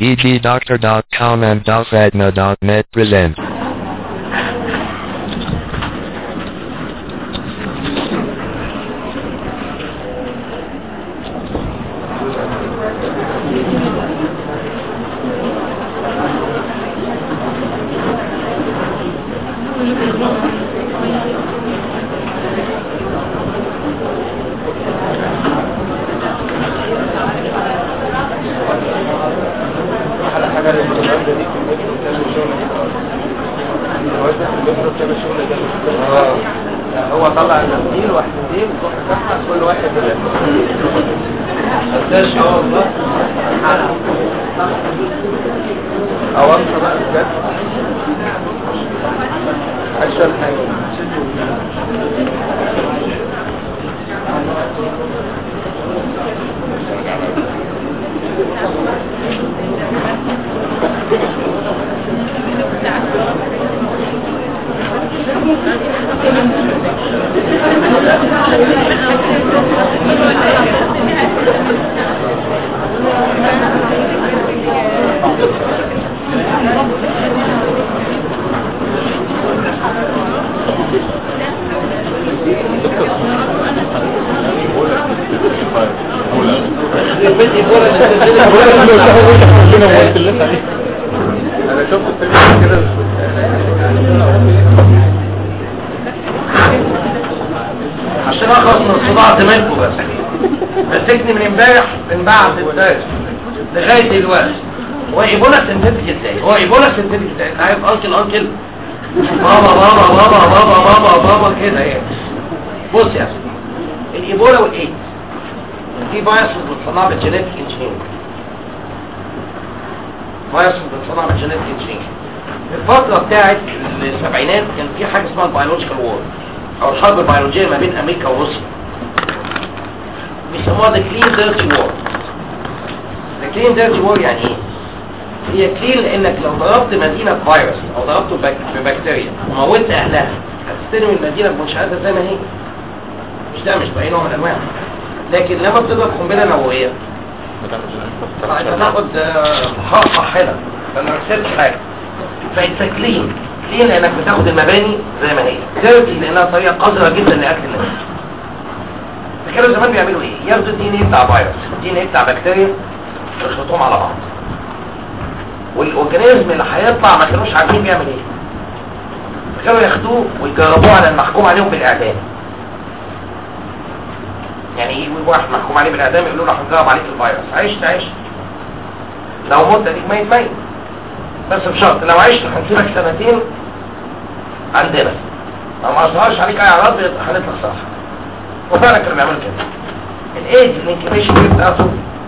EGDoctor.com and DalFadna.net present. هو طلع المنديل واحدتين كل واحد قداش اه والله اوصل بقى بجد عشان حاجه انا شفت الفيلم كده عشان اخلص من صداع دماغكم بس مسكني من امبارح من بعد الدرس لغايه دلوقتي هو ايبولا سنتيتك ازاي هو ايبولا سنتيتك ازاي انت عارف انكل انكل بابا بابا بابا بابا بابا بابا كده يعني بص يا سيدي الايبولا والايدز في فيروس بتصنع بالجينيتيك انجينيرنج فيروس بتصنع بالجينيتيك انجينيرنج في الفترة بتاعت السبعينات كان في حاجة اسمها البيولوجيكال وور او الحرب البيولوجية ما بين امريكا وروسيا بيسموها ذا كلين ديرتي وور ذا كلين ديرتي وور يعني ايه؟ هي كلين لانك لو ضربت مدينة فيروس او ضربته بك- ببكتيريا وموتت اهلها هتستلم المدينة بمنشآتها زي ما هي مش ده مش بأي نوع من الانواع لكن لما بتضرب قنبلة نووية طبعا انت هتاخد آه، حق صحنا لما ما كسبتش حاجة فانت كلين كلين لانك بتاخد المباني زي ما هي ديرتي لانها طريقة قذرة جدا لاكل الناس كانوا زمان بيعملوا ايه ياخدوا الدي ان ايه بتاع فيروس الدي ان ايه بتاع بكتيريا ويخلطوهم على بعض والاورجانيزم اللي هيطلع ما كانوش عارفين بيعمل ايه فكانوا ياخدوه ويجربوه على المحكوم عليهم بالاعدام يعني ايه يقول واحد محكوم عليه بالاعدام يقولوا له هنجرب عليك الفيروس عشت عشت لو مت اديك ميت ميت بس بشرط لو عشت هنسيبك سنتين عندنا لو ما اظهرش عليك اي اعراض هنطلع صح وفعلا كانوا بيعملوا كده الايدز الانكيبيشن بيريد بتاعته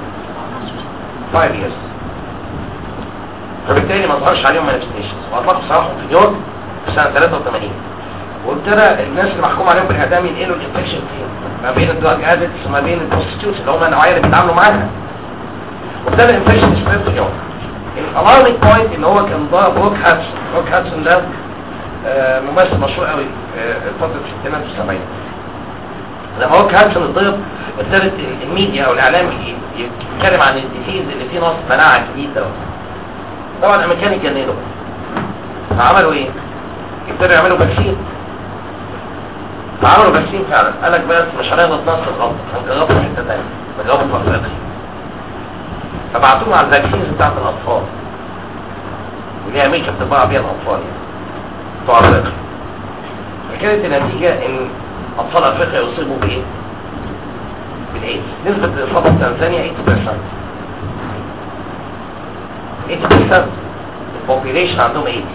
5 years فبالتالي ما ظهرش عليهم مانيفستيشنز واطلقوا سراحهم في نيويورك في سنه 83 وابتدى الناس اللي محكوم عليهم بالاعدام ينقلوا الانفكشن فين ما بين الدراج ادكتس وما بين البروستيتيوتس اللي هم النوعيه اللي بيتعاملوا معاها وابتدى الانفكشن يسبرد في نيويورك الالارمينج بوينت ان هو كان ضرب روك هاتسون روك هاتسون ده آه، ممثل مشهور قوي آه، فتره الستينات والسبعينات لما روك هاتسون اتضرب ابتدت الميديا او الاعلام ي- يتكلم عن الديزيز اللي فيه نص مناعه جديد ده طبعا الامريكان اتجننوا فعملوا ايه؟ ابتدوا يعملوا فاكسين فعملوا فاكسين فعلا قال لك بس مش هنغلط نفس الغلط هنجربه في حته ثانيه نجربه في افريقيا فبعتوهم على الفاكسينز بتاعت الاطفال ودي امريكا بتطبع بيها الاطفال يعني بتوع افريقيا فكانت النتيجه ان اطفال افريقيا يصيبوا بايه؟ بالايدز نسبه الاصابه في تنزانيا 80% 80% البوبيليشن عندهم ايدز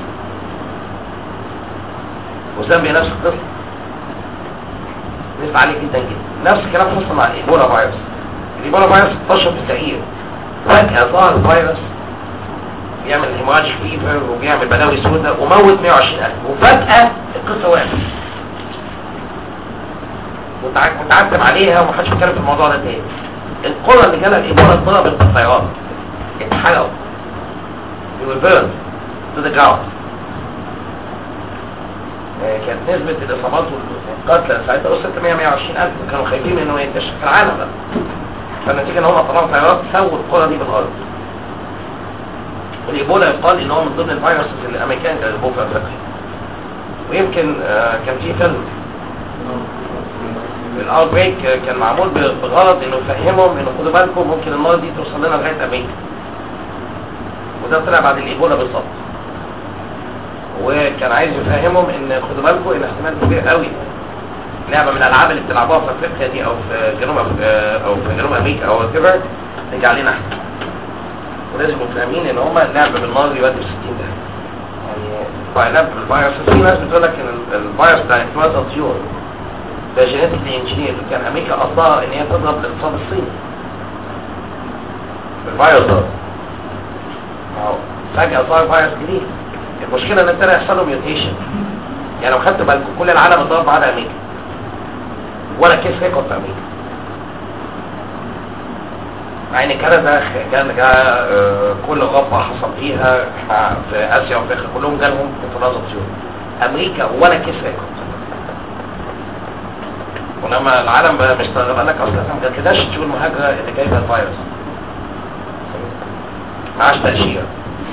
وزامبيا نفس القصه نسبة عالية جدا جدا نفس الكلام حصل مع الايبولا فيروس الايبولا فيروس انتشر في التغيير فجأة ظهر الفيروس بيعمل هيموراجيك فيفر وبيعمل بلاوي سوداء وموت 120000 وفجأة القصة وقفت متع- متعتم عليها ومحدش بيتكلم في الموضوع ده تاني القرى اللي جالها الايبولا اتضربت بالطيارات اتحرقوا they were burned to the ground آه، كانت نسبة الإصابات والقتلى ساعتها وصلت 100 120 ألف وكانوا خايفين إنه ينتشر في العالم بقى فالنتيجة إن هم طلعوا طيارات سووا القرى دي بالأرض والايبولا يقال ان هو من ضمن الفيروسز الامريكان اللي جابوه في افريقيا ويمكن آه، كان في فيلم الاوت بريك كان معمول ب- بغرض انه يفهمهم انه خدوا بالكم ممكن النار دي توصل لنا لغايه امريكا وده طلع بعد الايبولا بالظبط وكان عايز يفهمهم ان خدوا بالكم ان احتمال كبير قوي لعبه من الالعاب اللي بتلعبوها في افريقيا دي او في جنوب أف- او في جنوب امريكا او كده تيجي علينا احنا ولازم يبقوا فاهمين ان هما اللعب بالنار يودي في 60 ده يعني لعب بالفيروس في ناس بتقول لك ان ال- الفيروس بتاع انفلونزا الطيور ده جينيتيكلي انجينير وكان امريكا قصدها ان هي تضرب الاقتصاد الصيني بالفيروس ده ما هو فجأة ظهر فيروس جديد المشكلة ان ابتدى يحصل له ميوتيشن يعني لو خدت بالكم كل العالم اتضرب ما عدا امريكا ولا كيس ريكورد في امريكا مع ان كندا خ- كان جا آه، كل غرفة حصل فيها آه، في اسيا وافريقيا كلهم جالهم انفلونزا طيور امريكا ولا كيس ريكورد ولما العالم بقى مستغرب قال لك اصلا احنا ما جاتلناش طيور مهاجره اللي جايبه الفيروس معاش تأشيرة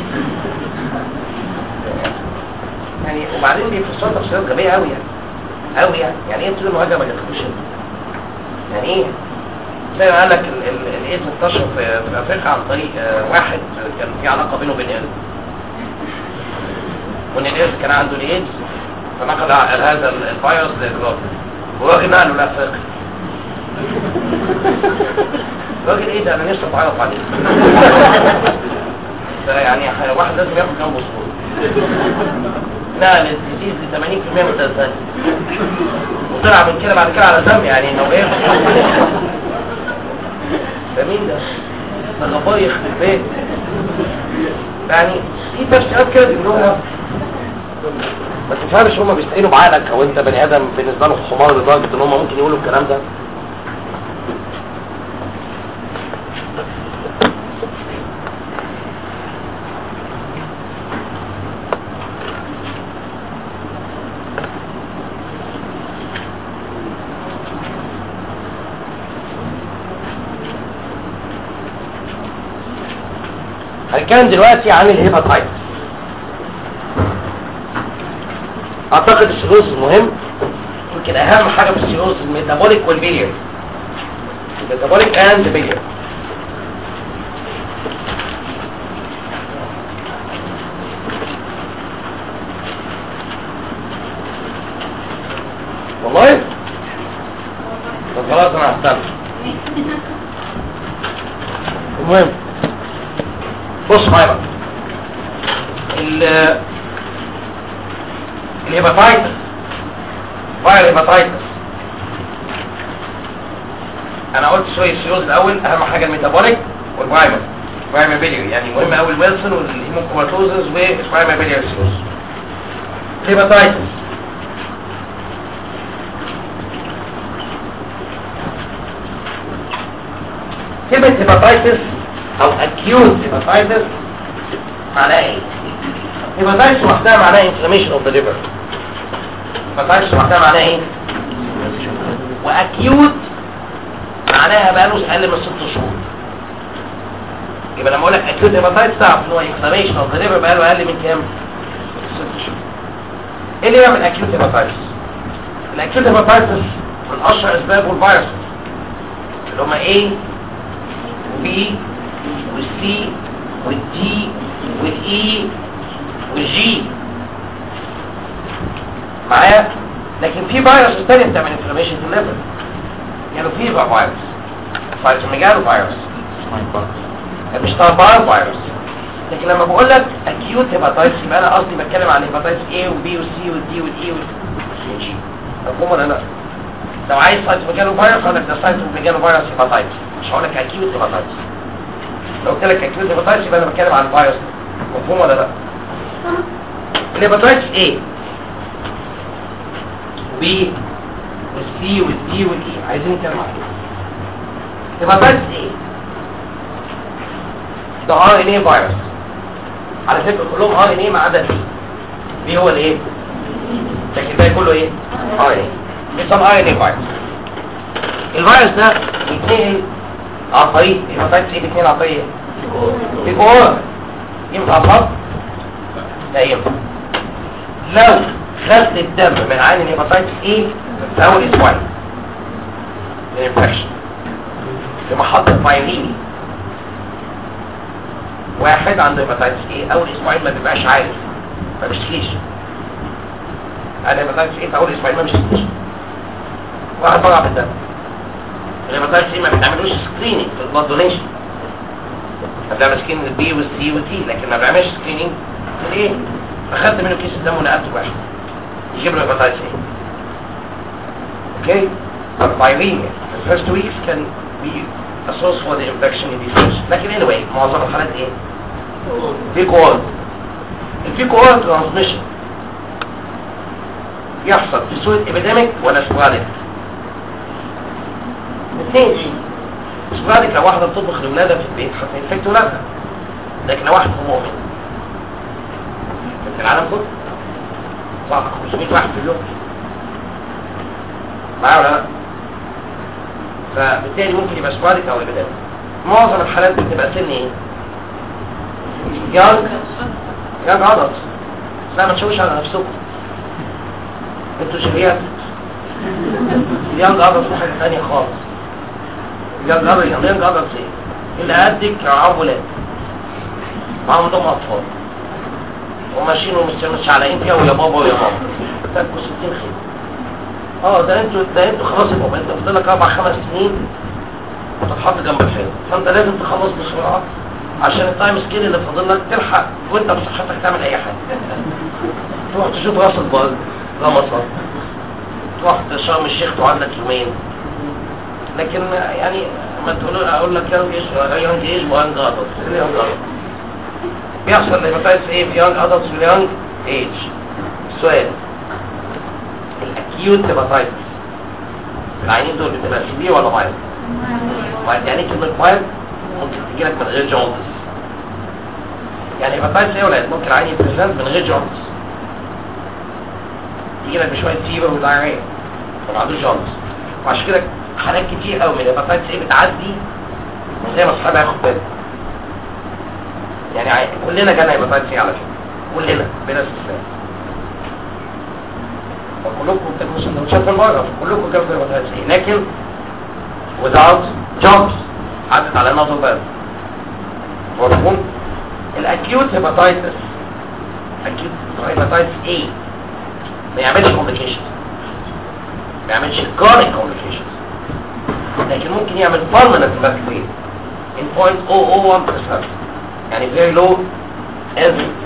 يعني وبعدين بيفسروا تفسيرات غبية قوي يعني قوي يعني يعني ايه طيور مهاجره ما جاتلكوش هنا؟ يعني ايه زي ما قال لك ال- ال- الايدز انتشر في في افريقيا عن طريق آه، واحد كان في علاقه بينه وبين قرد وان القرد كان عنده الايدز فنقل ع- هذا ال- الفيروس للراجل والراجل نقله لافريقيا الراجل ايه ده انا نفسي اتعرف عليه فيعني ح- واحد لازم ياخد جنبه صوره نقل الديزيز ل 80% من تنزانيا وطلع من كده بعد كده على ذنب يعني انه ايه ده مين ده؟ ده غبايخ في البيت يعني في تفسيرات كده بيقولوها ما تفهمش هما بيستعينوا بعقلك او انت بني ادم بالنسبه لهم حمار لدرجه ان هما ممكن يقولوا الكلام ده هنتكلم دلوقتي عن الهيباتايتس اعتقد السيروز مهم يمكن اهم حاجه في السيروز الميتابوليك والبيلير الميتابوليك اند بيلير والله طب خلاص انا هستنى المهم بص معايا بقى ال الهيباتايتس فاير هيباتايتس انا قلت شويه السيروز الاول اهم حاجه الميتابوليك والبرايمر برايمر بيليري يعني مهم قوي الويلسون والهيموكروماتوزز والبرايمر بيليري سيروز هيباتايتس كلمة هيباتايتس او acute hepatitis معناها ايه؟ hepatitis لوحدها معناها inflammation of the liver hepatitis لوحدها معناها ايه؟ واكيوت معناها بقاله اقل من ست شهور يبقى لما اقول لك acute hepatitis تعرف ان هو inflammation of the liver بقاله اقل من كام؟ ست شهور ايه اللي يعمل acute hepatitis؟ الاكيوت hepatitis من اشهر اسبابه الفيروس اللي هما ايه؟ وبي والسي والدي والاي والجي معايا لكن في فيروس تانية بتعمل انفلاميشن في الليفر يعني في بقى فيروس فايتوميجالو فيروس مش طبعا فيروس لكن لما بقول لك اكيوت هيباتايتس يبقى انا قصدي بتكلم عن هيباتايتس A وبي وسي والدي والاي والجي مفهوم ولا لا؟ لو عايز سايتوميجالو فيروس هقول لك ده سايتوميجالو فيروس هيباتايتس مش هقول لك اكيوت هيباتايتس لو قلت لك اكيوت هيباتايتس يبقى انا بتكلم عن الفيروس مفهوم ولا لا الهيباتايتس A وبي والسي والدي والاي عايزين نتكلم عن ايه هيباتايتس A ده ار ان اي فيروس على فكره كلهم ار ان اي ما عدا بي بي هو الايه لكن الباقي كله ايه ار ان اي بيسمى ار ان اي فيروس الفيروس ده بيتنقل عن طريق الهيباتايتس ايه بيتنقل عن طريق ايه؟ الجوار ينفع صح؟ لا ينفع لو خدت الدم من عين الهيباتايتس ايه في اول اسبوعين الانفكشن في محطة بايريني واحد عنده هيباتايتس ايه اول اسبوعين ما بيبقاش عارف ما بيشتكيش عنده هيباتايتس ايه في اول اسبوعين ما بيشتكيش واحد طلع في الدم الهيباتايتس ايه ما بيتعملوش سكريننج في البلاد دونيشن بنعمل سكريننج للبي والسي والتي لكن ما بيعملش سكريننج للايه فخدت منه كيس الدم ونقلته واحد يجيب له هيباتايتس ايه اوكي البايريميا the first two weeks can be a source for the infection in these fish لكن anyway معظم الحالات ايه في كوال الفي كوال ترانسميشن يحصل في صورة epidemic ولا sporadic الاثنين sporadic لو واحدة بتطبخ لولادها في البيت هتنفكت ولادها لكن لو واحد هو مؤمن في العالم كله صح 500 واحد في اليوم معايا ولا لا فبالتالي ممكن يبقى سباريك او ابيدال معظم الحالات بتبقى سن ايه يانج يانج عضلات لا ما تشوش على نفسكم انتوا شريات يانج عضلات حاجه ثانيه خالص يانج عضلات يانج عضلات ايه اللي قدك معاهم ولاد معاهم دم اطفال وماشيين ومش علقين فيها ويا بابا ويا ماما تاكلوا 60 خير اه ده انتوا ده انتوا خلاص يا بابا انت فاضل لك اربع خمس سنين وتتحط جنب الحيط فانت لازم تخلص بسرعه عشان التايم سكيل اللي فاضل لك تلحق وانت بصحتك تعمل اي حاجه تروح تشوف راس البر رمصة تروح شرم الشيخ تقعد لك يومين لكن يعني ما تقول اقول لك يانج ايش يانج ايش ويانج ادلت يانج ادلت بيحصل هيباتايتس ايه في يانج ادلتس واليانج ايج سؤال الاكيوت هيباتايتس العينين دول بتبقى سيفير ولا مايل مايل يعني كلمه مايل ممكن تجي لك من غير جوندس يعني هيباتايتس ايه ولا ممكن عيني يبريزنت من غير جوندس يجي لك بشويه فيبر ودايريا ما عندوش جوندس وعشان كده حالات كتير قوي من الهيباتايتس ايه بتعدي من غير ما صاحبها ياخد باله يعني عي- كلنا جالنا هيباتايتس ايه على فكره كلنا بلا استثناء فكلكم بتاكلوا سندوتشات من بره فكلكم جالكم هيباتايتس ايه لكن without jobs عدت على النظر بس مفهوم الاكيوت هيباتايتس اكيوت هيباتايتس ايه ما يعملش complications ما يعملش chronic complications لكن ممكن يعمل permanent vascular in 0.001% يعني very low incidence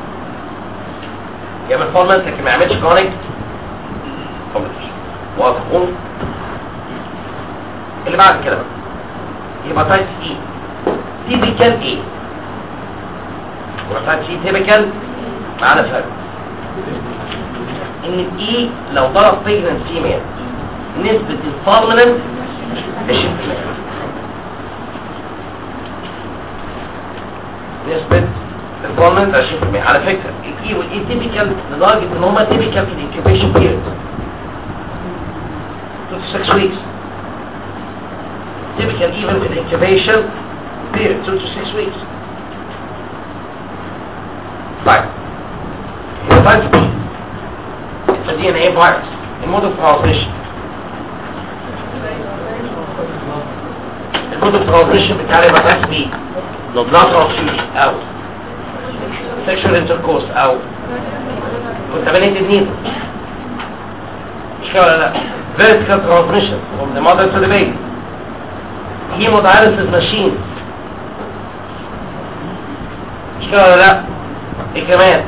يعمل permanent لكن ما يعملش chronic complications واضحون اللي بعد كده بقى هيباتايتس اي تيبيكال ايه هيباتايتس اي تيبيكال معانا فرق ان الاي لو ضرب بريجننت فيميل نسبة الفالمنت 20% نسبة الفالمنت 20% على فكرة الاي والاي تيبيكال لدرجة ان هما تيبيكال في الانكيوبيشن بيريد 6 weeks typical even with incubation period 2 to 6 weeks طيب hepatitis B it's a DNA virus المود of transmission المود of transmission بتاع hepatitis B blood transfusion او sexual intercourse او contaminated needle مش كده ولا لا vertical transmission from the mother to the baby hemodialysis machine مش كده ولا لا ايه كمان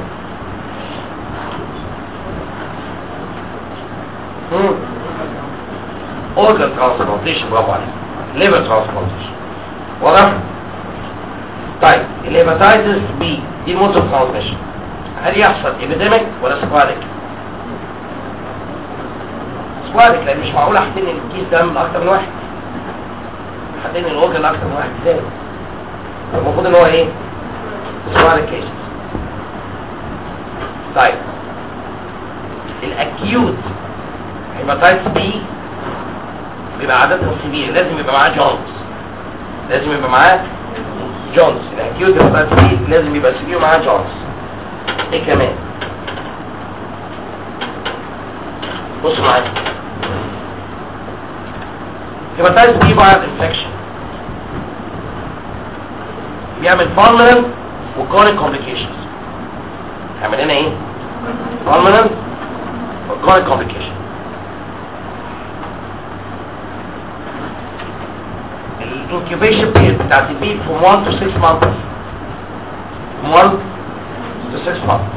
مم. organ transplantation برافو عليك liver transplantation واضح طيب الهيباتايتس بي دي موت اوف ترانسميشن هل يحصل epidemic ولا سباريك سباريك لان مش معقول احتني الكيس ده من اكتر من واحد حدين الوجه لاكثر من واحد ازاي المفروض ان هو ايه سؤال كيس طيب الاكيوت هيباتايتس بي بيبقى عادة سيفير لازم يبقى معاه جونز لازم يبقى معاه جونز الاكيوت هيباتايتس بي لازم يبقى سيفير معاه جونز ايه كمان بصوا معايا هيباتايتس بي فايروس انفكشن بيعمل فالمنال وكرونيك كومبليكيشنز هيعمل لنا ايه فالمنال وكرونيك كومبليكيشن الانكيوبيشن بيريد بتاعت البيبي from 1 to 6 months from 1 to 6 months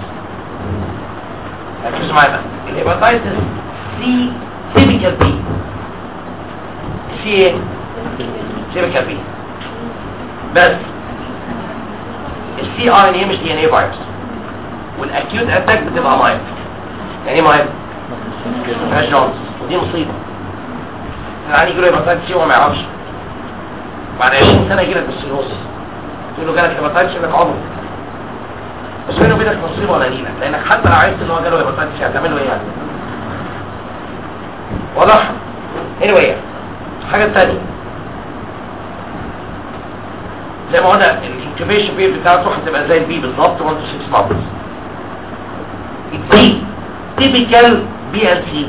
ركزوا معايا بقى الهيباتايتس سي تيبيكال بي سي ايه تيبيكال بي بس السي ار ان اي مش دي ان اي فيروس والاكيوت اتاك بتبقى مايل يعني ايه مايل مفيهاش جونز ودي مصيبه يعني يجي له هيباتايتس سي وهو ما يعرفش بعد 20 سنه يجي لك بالسيروسس تقول له جالك هيباتايتس يقول لك عمر بس بينه وبينك مصيبه ولا نيله لانك حتى لو عرفت ان هو جاله هيباتايتس هتعمل له ايه يعني واضح anyway الحاجه الثانيه زي ما قلنا الانكيوبيشن بيريد بتاعته هتبقى زي البي بالظبط 1 to 6 months البي تيبيكال بي ال سي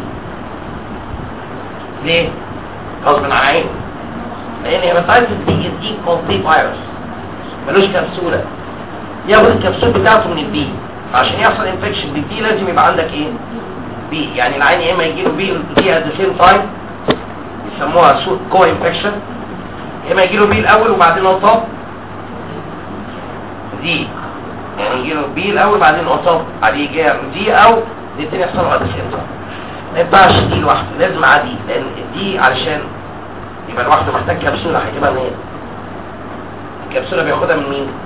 ليه؟ غصب عن عينه لان هيباتايتس دي دي كومبليت فيروس ملوش كبسوله ياخد الكبسول بتاعته من البي عشان يحصل انفكشن بالبي لازم يبقى عندك ايه بي يعني العين يا اما يجيله بي بي ات ذا سيم تايم يسموها سوت كو انفكشن يا اما يجيله بي الاول وبعدين اون دي يعني يجيله بي الاول وبعدين اون بعدين يجي دي او الاثنين يحصلوا على السيم تايم ما ينفعش دي لوحده لازم معاه دي لان دي علشان يبقى لوحده محتاج كبسوله هيجيبها منين الكبسوله بياخدها من مين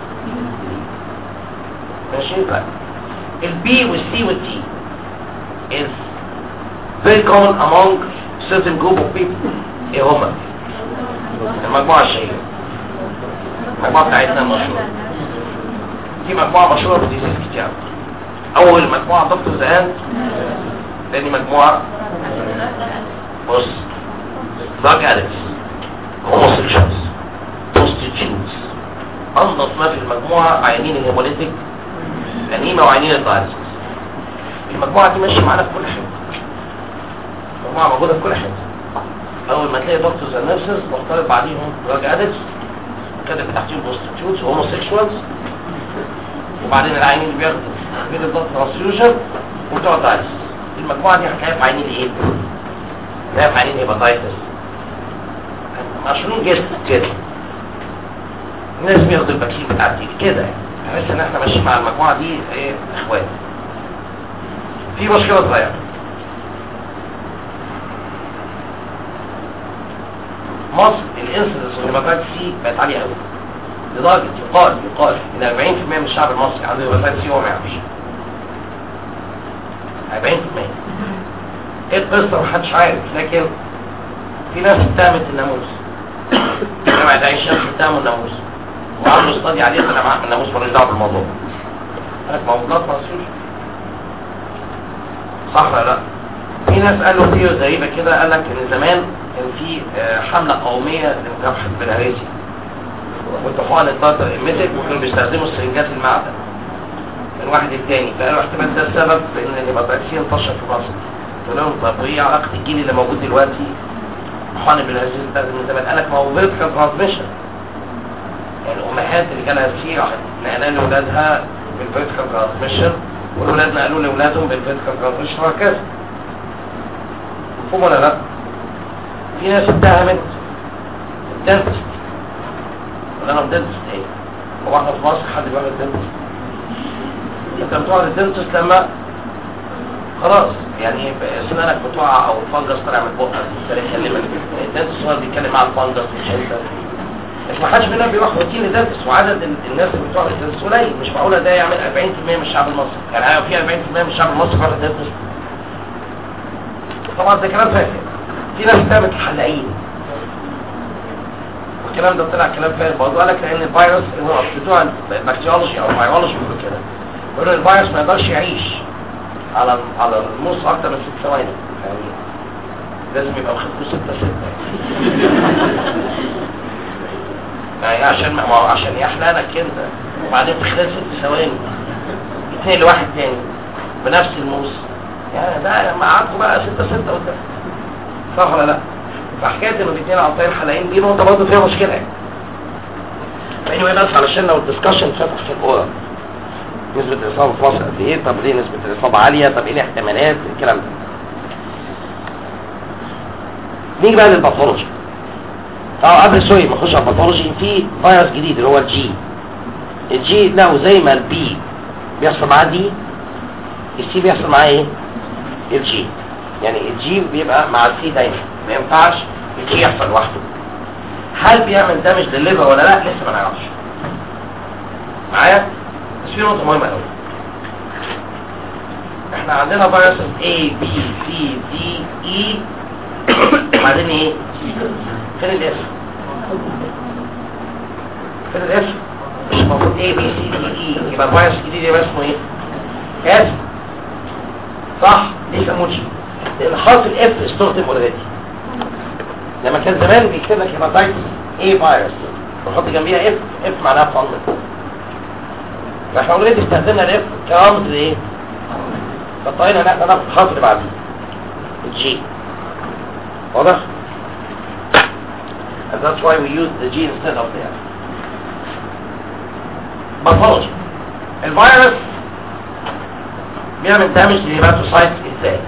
ماشي لا البي والسي والتي is very common among certain group of people ايه هما المجموعة الشهيرة المجموعة بتاعتنا المشهورة في مجموعة مشهورة بديزيز كتير اول مجموعة دكتور زهان تاني مجموعة بص drug addicts homosexuals prostitutes انضف ما في المجموعة عيانين الهيموليتيك الانيمة وعيانين الدايلسيس المجموعة دي ماشية معانا في كل حتة المجموعة موجودة في كل حتة اول ما تلاقي دكتورز اند نيرسز مختلط بعديهم دراج ادكتس كده تحتيهم بروستيتيوتس وهوموسيكشوالز وبعدين العيانين اللي بياخدوا بين الضغط ترانسفيوجن وبتوع الدايلسيس المجموعة دي هتلاقيها في عيانين ايه؟ هتلاقيها في عيانين هيباتايتس مشروع جسد كده الناس بياخدوا البكسين بتاع التيك كده يعني تحس ان احنا ماشيين مع المجموعه دي ايه اخوات في مشكله صغيره مصر الانسلنس والهيباتايتس سي بقت عاليه قوي لدرجه يقال يقال ان 40% من الشعب المصري عنده هيباتايتس سي وهو ما يعرفش 40% ايه القصه محدش عارف لكن في ناس اتهمت الناموس جامعة عين شمس اتهموا الناموس وعملوا استادي عليه طلع معاه الناموس مالوش دعوه بالموضوع قالك ما هو بلاد ترانسفيوجن صح ولا لا؟ في ناس قالوا ثيوري غريبه كده قال لك ان زمان كان في آه، حمله قوميه لمكافحه البلهارسي والطحال الطاقه ايميتد وكانوا بيستخدموا السرنجات المعدن من واحد التاني فقالوا احتمال ده السبب في ان الهيباتايتسي انتشر في مصر قلت لهم طب وايه علاقه الجيل اللي موجود دلوقتي طحال البلهارسي بيستخدم من زمان قال لك ما هو فيرتيكال ترانسميشن يعني الامهات اللي جالها سي نقلها لاولادها بالفيرتيكال ترانسميشن والولاد نقلوا لاولادهم بالفيرتيكال ترانسميشن وهكذا مفهوم ولا لا؟ في ناس اتهمت الدنتست ولا انا الدنتست ايه؟ هو احنا في مصر حد بيعمل الدنتست انت بتقعد الدنتست لما خلاص يعني اسنانك بتقع او الفنجس طالع من بقك يبتدي يكلمك الدنتست هو اللي بيتكلم مع الفنجس الحته مش ما حدش مننا بيروح روتين لدنتست وعدد ال- الناس اللي بتروح للدنتست قليل مش معقوله ده يعمل 40% من الشعب المصري يعني في 40% من الشعب المصري بيروح للدنتست طبعا ده كلام فارغ في ناس بتعمل حلاقين والكلام ده طلع كلام فارغ برضه قال لك لان الفيروس هو بتوع البكتيريولوجي او الفيرولوجي بيقولوا كده بيقولوا الفيروس ما يقدرش يعيش على على النص اكتر من ست ثواني يعني لازم يبقى واخد له ستة ستة يعني عشان ما هو عشان يحلالك انت وبعدين في خلال ست ثواني اتنين لواحد تاني بنفس الموس يعني ده معاكم بقى ستة ستة قدام صح ولا لا؟ فحكاية انه الاثنين عطاين حلقين دي نقطة برضه فيها مشكلة يعني anyway بس علشان لو الدسكشن فتح في الأورا نسبة الإصابة في مصر قد إيه؟ طب ليه نسبة الإصابة عالية؟ طب إيه الاحتمالات؟ الكلام ده. نيجي بقى للباثولوجي. اه قبل سوري ما نخش على الباثولوجي في فيروس جديد اللي هو الجي. الجي له زي ما البي بيحصل معاه دي السي بيحصل معاه ايه؟ الجي. يعني الجي بيبقى مع السي دايما ما ينفعش الجي يحصل لوحده. هل بيعمل دامج للليفر ولا لا؟ لسه ما نعرفش. معايا؟ بس في نقطة مهمة قوي احنا عندنا فيروس A B C D E وبعدين ايه؟ فين الاف؟ فين الاف؟ مش المفروض A B C D E يبقى الفيروس الجديد يبقى اسمه ايه؟ اف صح؟ ليه سموتش؟ لان حرف الاف استخدم اوريدي لما كان زمان بيكتب لك هيباتايتس A فيروس ويحط جنبيها اف اف معناها فانل فاحنا اوريدي استخدمنا الاف كرمز لايه فاضطرينا ان احنا ناخد الخط اللي بعديه الجي واضح and that's why we use the G instead of the F pathology الفيروس بيعمل دامج للهيباتوسايت ازاي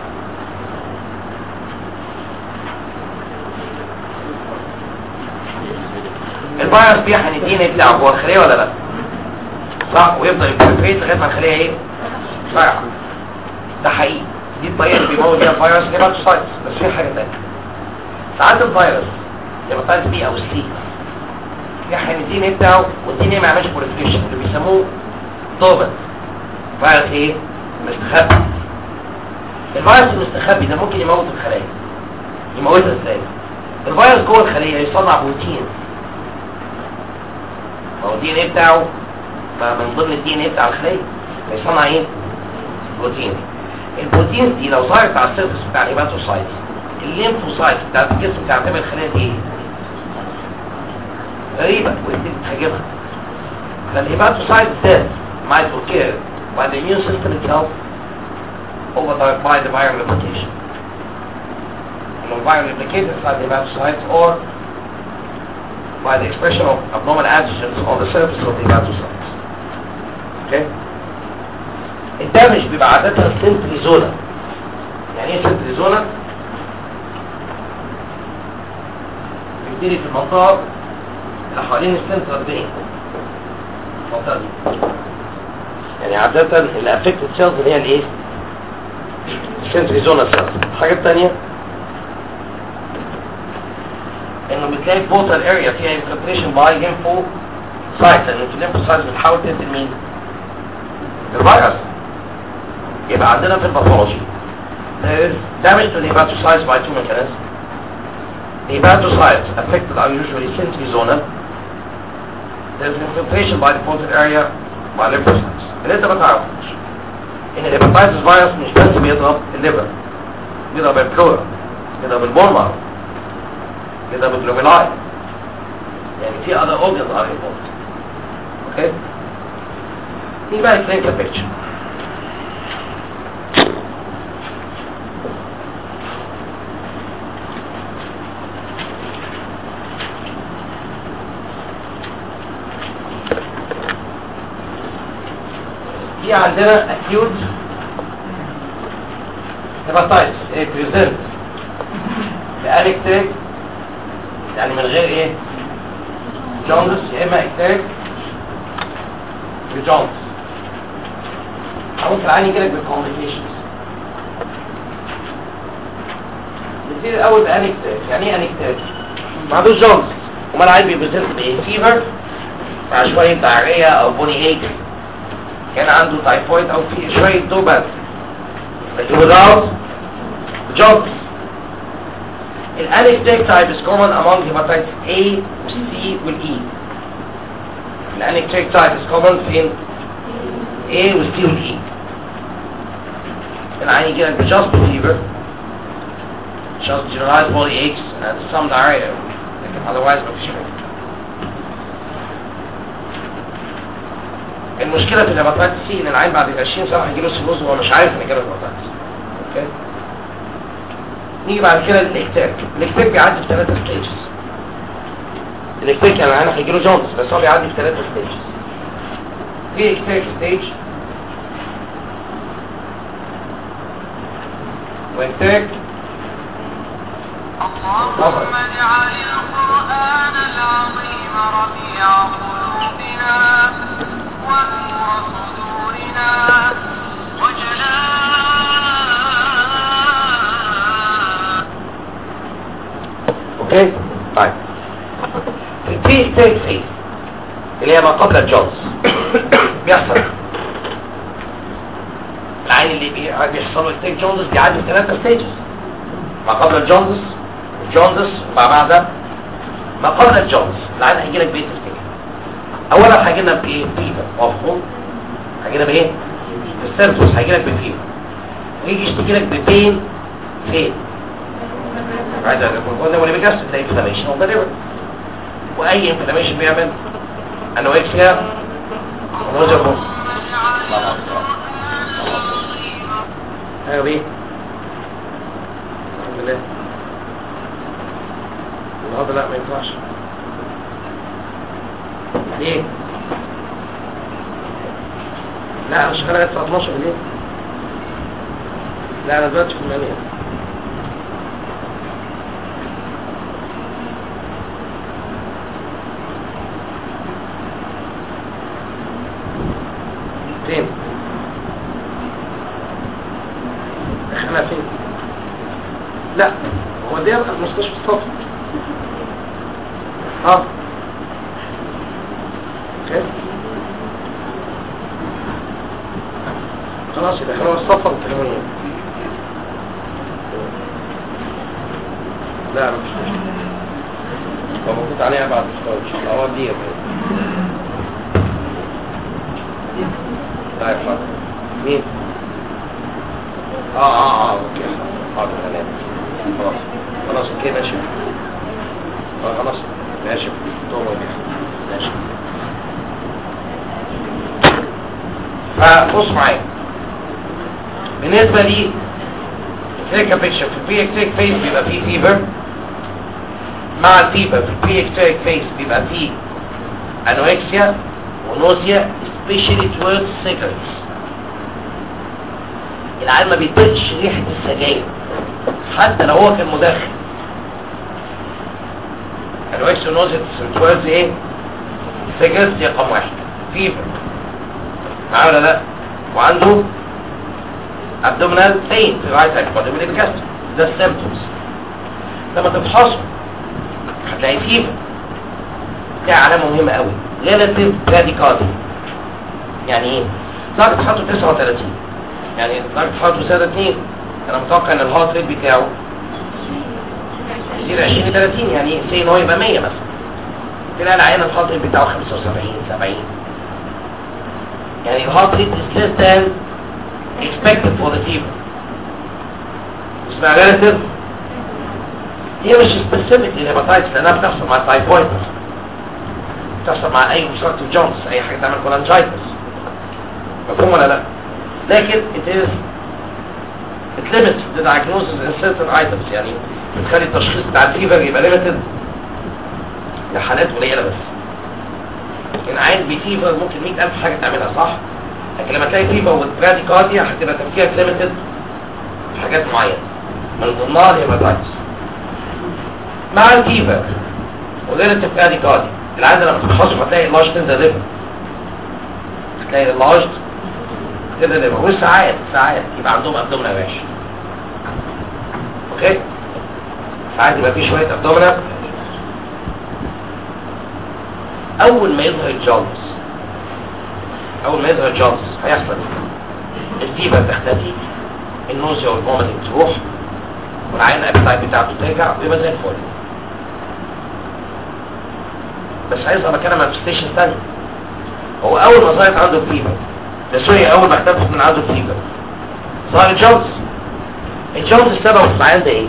الفيروس بيحن الدي ان اي بتاعه جوه الخليه ولا لا صح ويفضل يبروفيت لغايه ما الخليه ايه صايعه ده حقيقي دي الطريقه اللي بيموت بيها الفيروس هيباتوسايتس بس في حاجه ثانيه ساعات الفيروس هيباتايتس بي او سي يحن الدي ان اي بتاعه والدي ان اي ما يعملش بروفيشن اللي بيسموه دوبل فيروس ايه مستخبي الفيروس المستخبي ده ممكن يموت الخلايا يموتها ازاي الفيروس جوه الخليه يصنع بروتين ما هو الدي ان ايه بتاعه ما من ضمن الدي ان ايه بتاع الخليه بيصنع ايه بروتين البروتين دي لو ظهرت على السيرفس بتاع الهيباتوسايت الليمفوسايت بتاعت الجسم تعتبر الخليه دي ايه غريبه ويبتدي تهاجمها فالهيباتوسايت ده might occur by the immune system itself or by the viral replication and the viral replication inside the hepatocytes or by the expression of abnormal antigens on the surface of the hepatocytes. Okay? الدمج بيبقى عادة سنتريزونا يعني ايه سنتريزونا؟ بيبتدي في المنطقة اللي حوالين السنتر دي المنطقة دي يعني عادة اللي افكتد سيلز اللي هي الايه؟ السنتريزونا سيلز الحاجة الثانية انه بتلاقي بوتال اريا فيها انفلتريشن باي ليمفو سايت لان الليمفو سايت بتحاول تقتل مين؟ الفيروس يبقى عندنا في الباثولوجي there is damage to the hepatocytes by two mechanisms the hepatocytes affected are usually centrizonal there is infiltration by the potent area by lymphocytes اللي انت ما تعرفوش ان الهيباتايتس فيروس مش بس بيضرب الليفر بيضرب البلورا بيضرب البولمر كده بالجلوبيلاي يعني في other organs are involved اوكي دي بقى الكلينيكال بيكتشر في عندنا acute hepatitis it presents بألكتريك يعني من غير ايه جوندس يا اما اكتاك بجوندس او ممكن العين يجيلك بالكومبليكيشنز بتصير الاول بانكتاك يعني ايه انكتاك ما عندوش جوندس امال العين بيبريزنت بايه فيفر مع شويه دعريه او بوني ايك كان عنده تايفويد او في شويه دوبات لكن without جوندس الانكتيك type is common among hepatitis A, C وال E. الانكتيك type is common فين A وال C وال E. العين يجي لك just fever, just generalized body aches and some diarrhea. لكن otherwise ما فيش حاجة. المشكله في الهيباتايتس سي ان العين بعد 20 سنه هيجيله سيروز وهو مش عارف ان جاله هيباتايتس اوكي نيجي بعد كده للاكتاك الاكتاك بيعدي في ثلاثه ستيجز الاكتاك يعني العين هيجيله جونز بس هو بيعدي في ثلاثه ستيجز في اكتاك ستيج واكتاك اللهم اجعل القرآن العظيم ربيع قلوبنا ونور صدورنا وجلاء اوكي طيب في اكتاك فيز اللي هي ما قبل الجونز بيحصل العين اللي بي- بيحصل له اكتاك جونز بيعدي في ثلاثه ستيجز ما قبل الجونز الجونز وما بعد ما قبل الجونز العين هيجي لك بايه تفتكر اولا هيجي لنا بايه فيفر مفهوم هيجي لنا بايه السيرفوس هيجي لك بفيفر ويجي يشتكي لك ببين فين عايز اقول ولا بيجس تلاقي انفلاميشن او whatever واي انفلاميشن بيعمل انوكسيا ونوزر بوس ايوه بيه الحمد لله النهارده لا ما ينفعش ليه لا انا شغال لغايه الساعه 12 بالليل لا انا دلوقتي في المانيا فين دخلها فين لا هو دي المستشفى الصف اه اوكي خلاص يدخلوها الصف وتكلموني لا مش مشكلة لو موجود عليها بعد الفطار ان شاء الله هو دي يا بيه. طيب حاضر مين؟ اه اه اه اوكي حاضر انا خلاص خلاص اوكي ماشي اه خلاص ماشي طول ماشي فبص معايا بالنسبة لي كلينيكال بيكشر في البري اكتيك فيس بيبقى فيه فيبر مع الفيبر في البري اكتيك فيس بيبقى فيه انوكسيا ونوزيا especially towards cigarettes العيال ما بيطيقش ريحة السجاير حتى لو هو كان مدخن انوكسيا ونوزيا towards ايه cigarettes دي رقم واحد فيبر معاه ولا لا وعنده abdominal pain في right side abdominal gastric ده السيمتومز لما تفحصه هتلاقي فيبر دي علامة مهمة قوي relative bradycardia يعني ايه درجة حرارته 39 يعني درجة حرارته سنة 2 انا متوقع ان الهارت ريت بتاعه يصير 20 ل 30 يعني سي ان هو يبقى 100 مثلا تلاقي العيان الهارت ريت بتاعه 75 70 يعني الهارت ريت is less than expected for the fever اسمها relative هي مش specific للهيباتايتس لانها بتحصل مع التايفويد مثلا بتحصل مع اي obstructive جونز اي حاجه تعمل كولانجايتس مفهوم ولا لا لكن it is it limits the diagnosis in certain items يعني بتخلي التشخيص بتاع الفيفر يبقى limited لحالات قليله بس لكن عين بفيفر ممكن 100000 حاجه تعملها صح لكن لما تلاقي فيفر والبراديكارديا هتبقى تفكيرك limited في حاجات معينه من ضمنها الهيباتايتس مع الفيفر وريلاتيف براديكارديا العاده لما تتخصص هتلاقي اللارج تنزل ليفر هتلاقي اللارج تنزل ليفر والساعات ساعات يبقى عندهم ابدومينال راش اوكي ساعات يبقى في شويه ابدومينال اول ما يظهر الجونز اول ما يظهر الجونز هيحصل ايه الفيبر تختفي النوزيا والفوميتنج تروح والعين الابيتايت بتاعته ترجع ويبقى زي الفل بس هيظهر مكانها مانفستيشن ثانيه هو اول ما ظهرت عنده فيبر ده سوري اول ما اختفت من عنده فيبر ظهر الجونز الجونز السبب في العيان ده ايه؟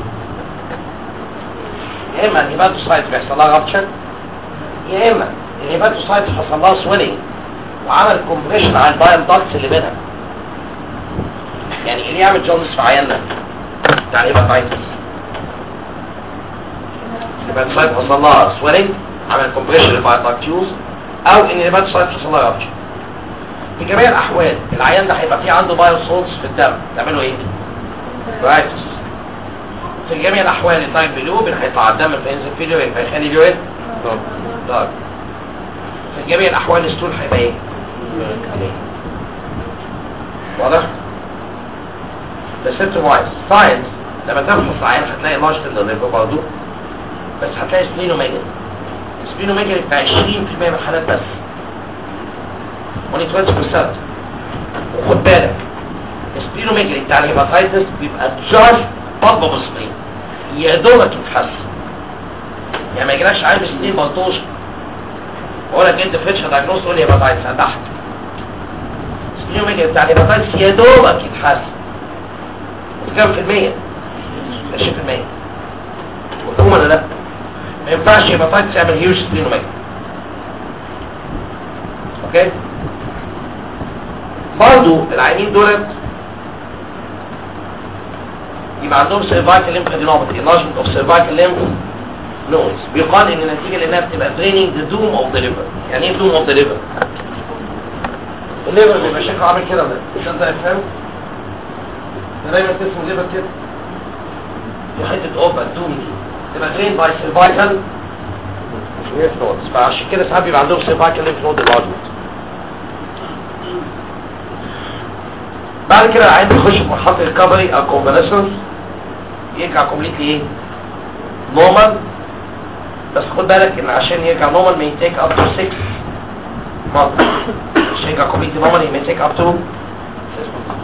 يا اما الهيباتوسايت بيحصل لها رابتشر يا اما الهيباتوسايت حصل لها سويلنج وعمل كومبريشن على البايل داكتس اللي بينها يعني اللي يعمل جوندس في عيالنا بتاع الهيباتايتس الهيباتايت حصل لها سويلنج عمل كومبريشن للبايل داكتيوز او ان الهيباتايت حصل لها رابتشر في جميع الاحوال العيان ده هيبقى فيه عنده بايل سولز في الدم تعملوا ايه؟ رايتس في جميع الاحوال التايب بلوبين هيطلع الدم فينزل في اليورين فيخلي اليورين دارك في جميع الاحوال الستول هيبقى ايه؟ واضح؟ ده ست وايز ساينس لما تفحص العيان هتلاقي لارج الليفر برضه بس هتلاقي سبلينوميجالي سبلينوميجالي بتاع 20% من الحالات بس only 20% وخد بالك السبلينوميجالي بتاع الهيباتايتس بيبقى جار بابا بسطين يا دوبك يتحسن يعني ما يجيلكش عيل بسنين بلطوش ولا جد فيتشر دايجنوز تقول لي هيباتايتس انا تحت السبلينوميجالي بتاع الهيباتايتس يا دوبك يتحسن كام في المية 20 في المية مفهوم ولا لا ما ينفعش هيباتايتس يعمل هيوج سبلينوميجالي اوكي برضو العينين دولت يبقى عندهم سيرفايكال ليمف ادينوباثي enlargement اوف سيرفايكال ليمف نودز بيقال ان النتيجه لانها بتبقى draining the doom of the liver يعني ايه doom of the liver الليفر بيبقى شكله عامل كده ولا مش انت فاهم ده دايما تسمى الليفر كده في حته اوبا الدوم دي تبقى drained by cervical lymph nodes فعشان كده ساعات بيبقى عندهم cervical lymph node enlargement بعد كده العيان بيخش في مرحله الريكفري او كونفاليسنس يرجع كومبليتلي ايه نورمال بس خد بالك ان عشان يرجع نورمال may take up to 6 months عشان يرجع كومبليتلي نورمال may take up to 6 months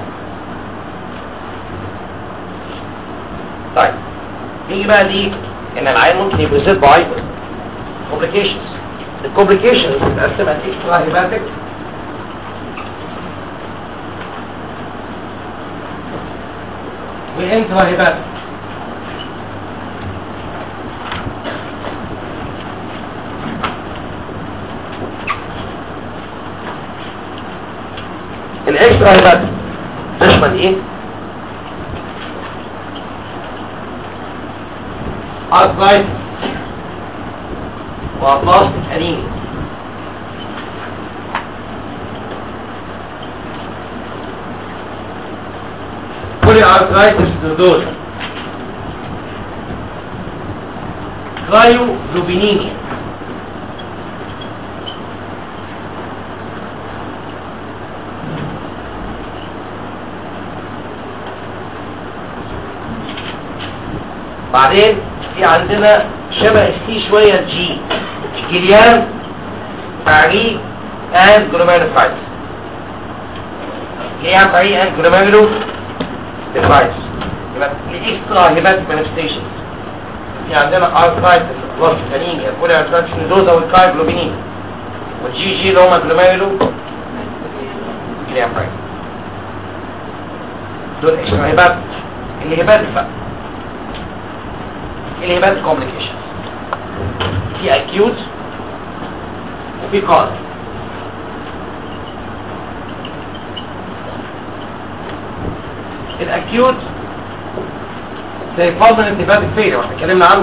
طيب نيجي بقى دي ان العيان ممكن يبريزيت باي complications الكومبليكيشنز بتقسمها اكسترا هيباتيك وانترا هيباتيك الاكسترا هيباتيك تشمل ايه ارثرايتس وابلاستيك انيميا بولي ارثرايتس دول كرايو لوبينيميا بعدين في عندنا شبه السي شوية الجي جليان تعريق and glomerulitis جليان تعريق and glomerulitis يبقى الاكسترا هيباتيك manifestations في عندنا ارثرايتس بلس انيميا بولي ارثرايتس نودوزا والكايبلوبينين والجي جي اللي هما جلوميرولو جليان تعريق دول اكسترا هيباتيك الهيباتيك بقى الهيباتيك كومبليكيشنز في اكيوت وفي قادر الاكيوت زي فاضل انتباتيك فيلير واحنا اتكلمنا عنه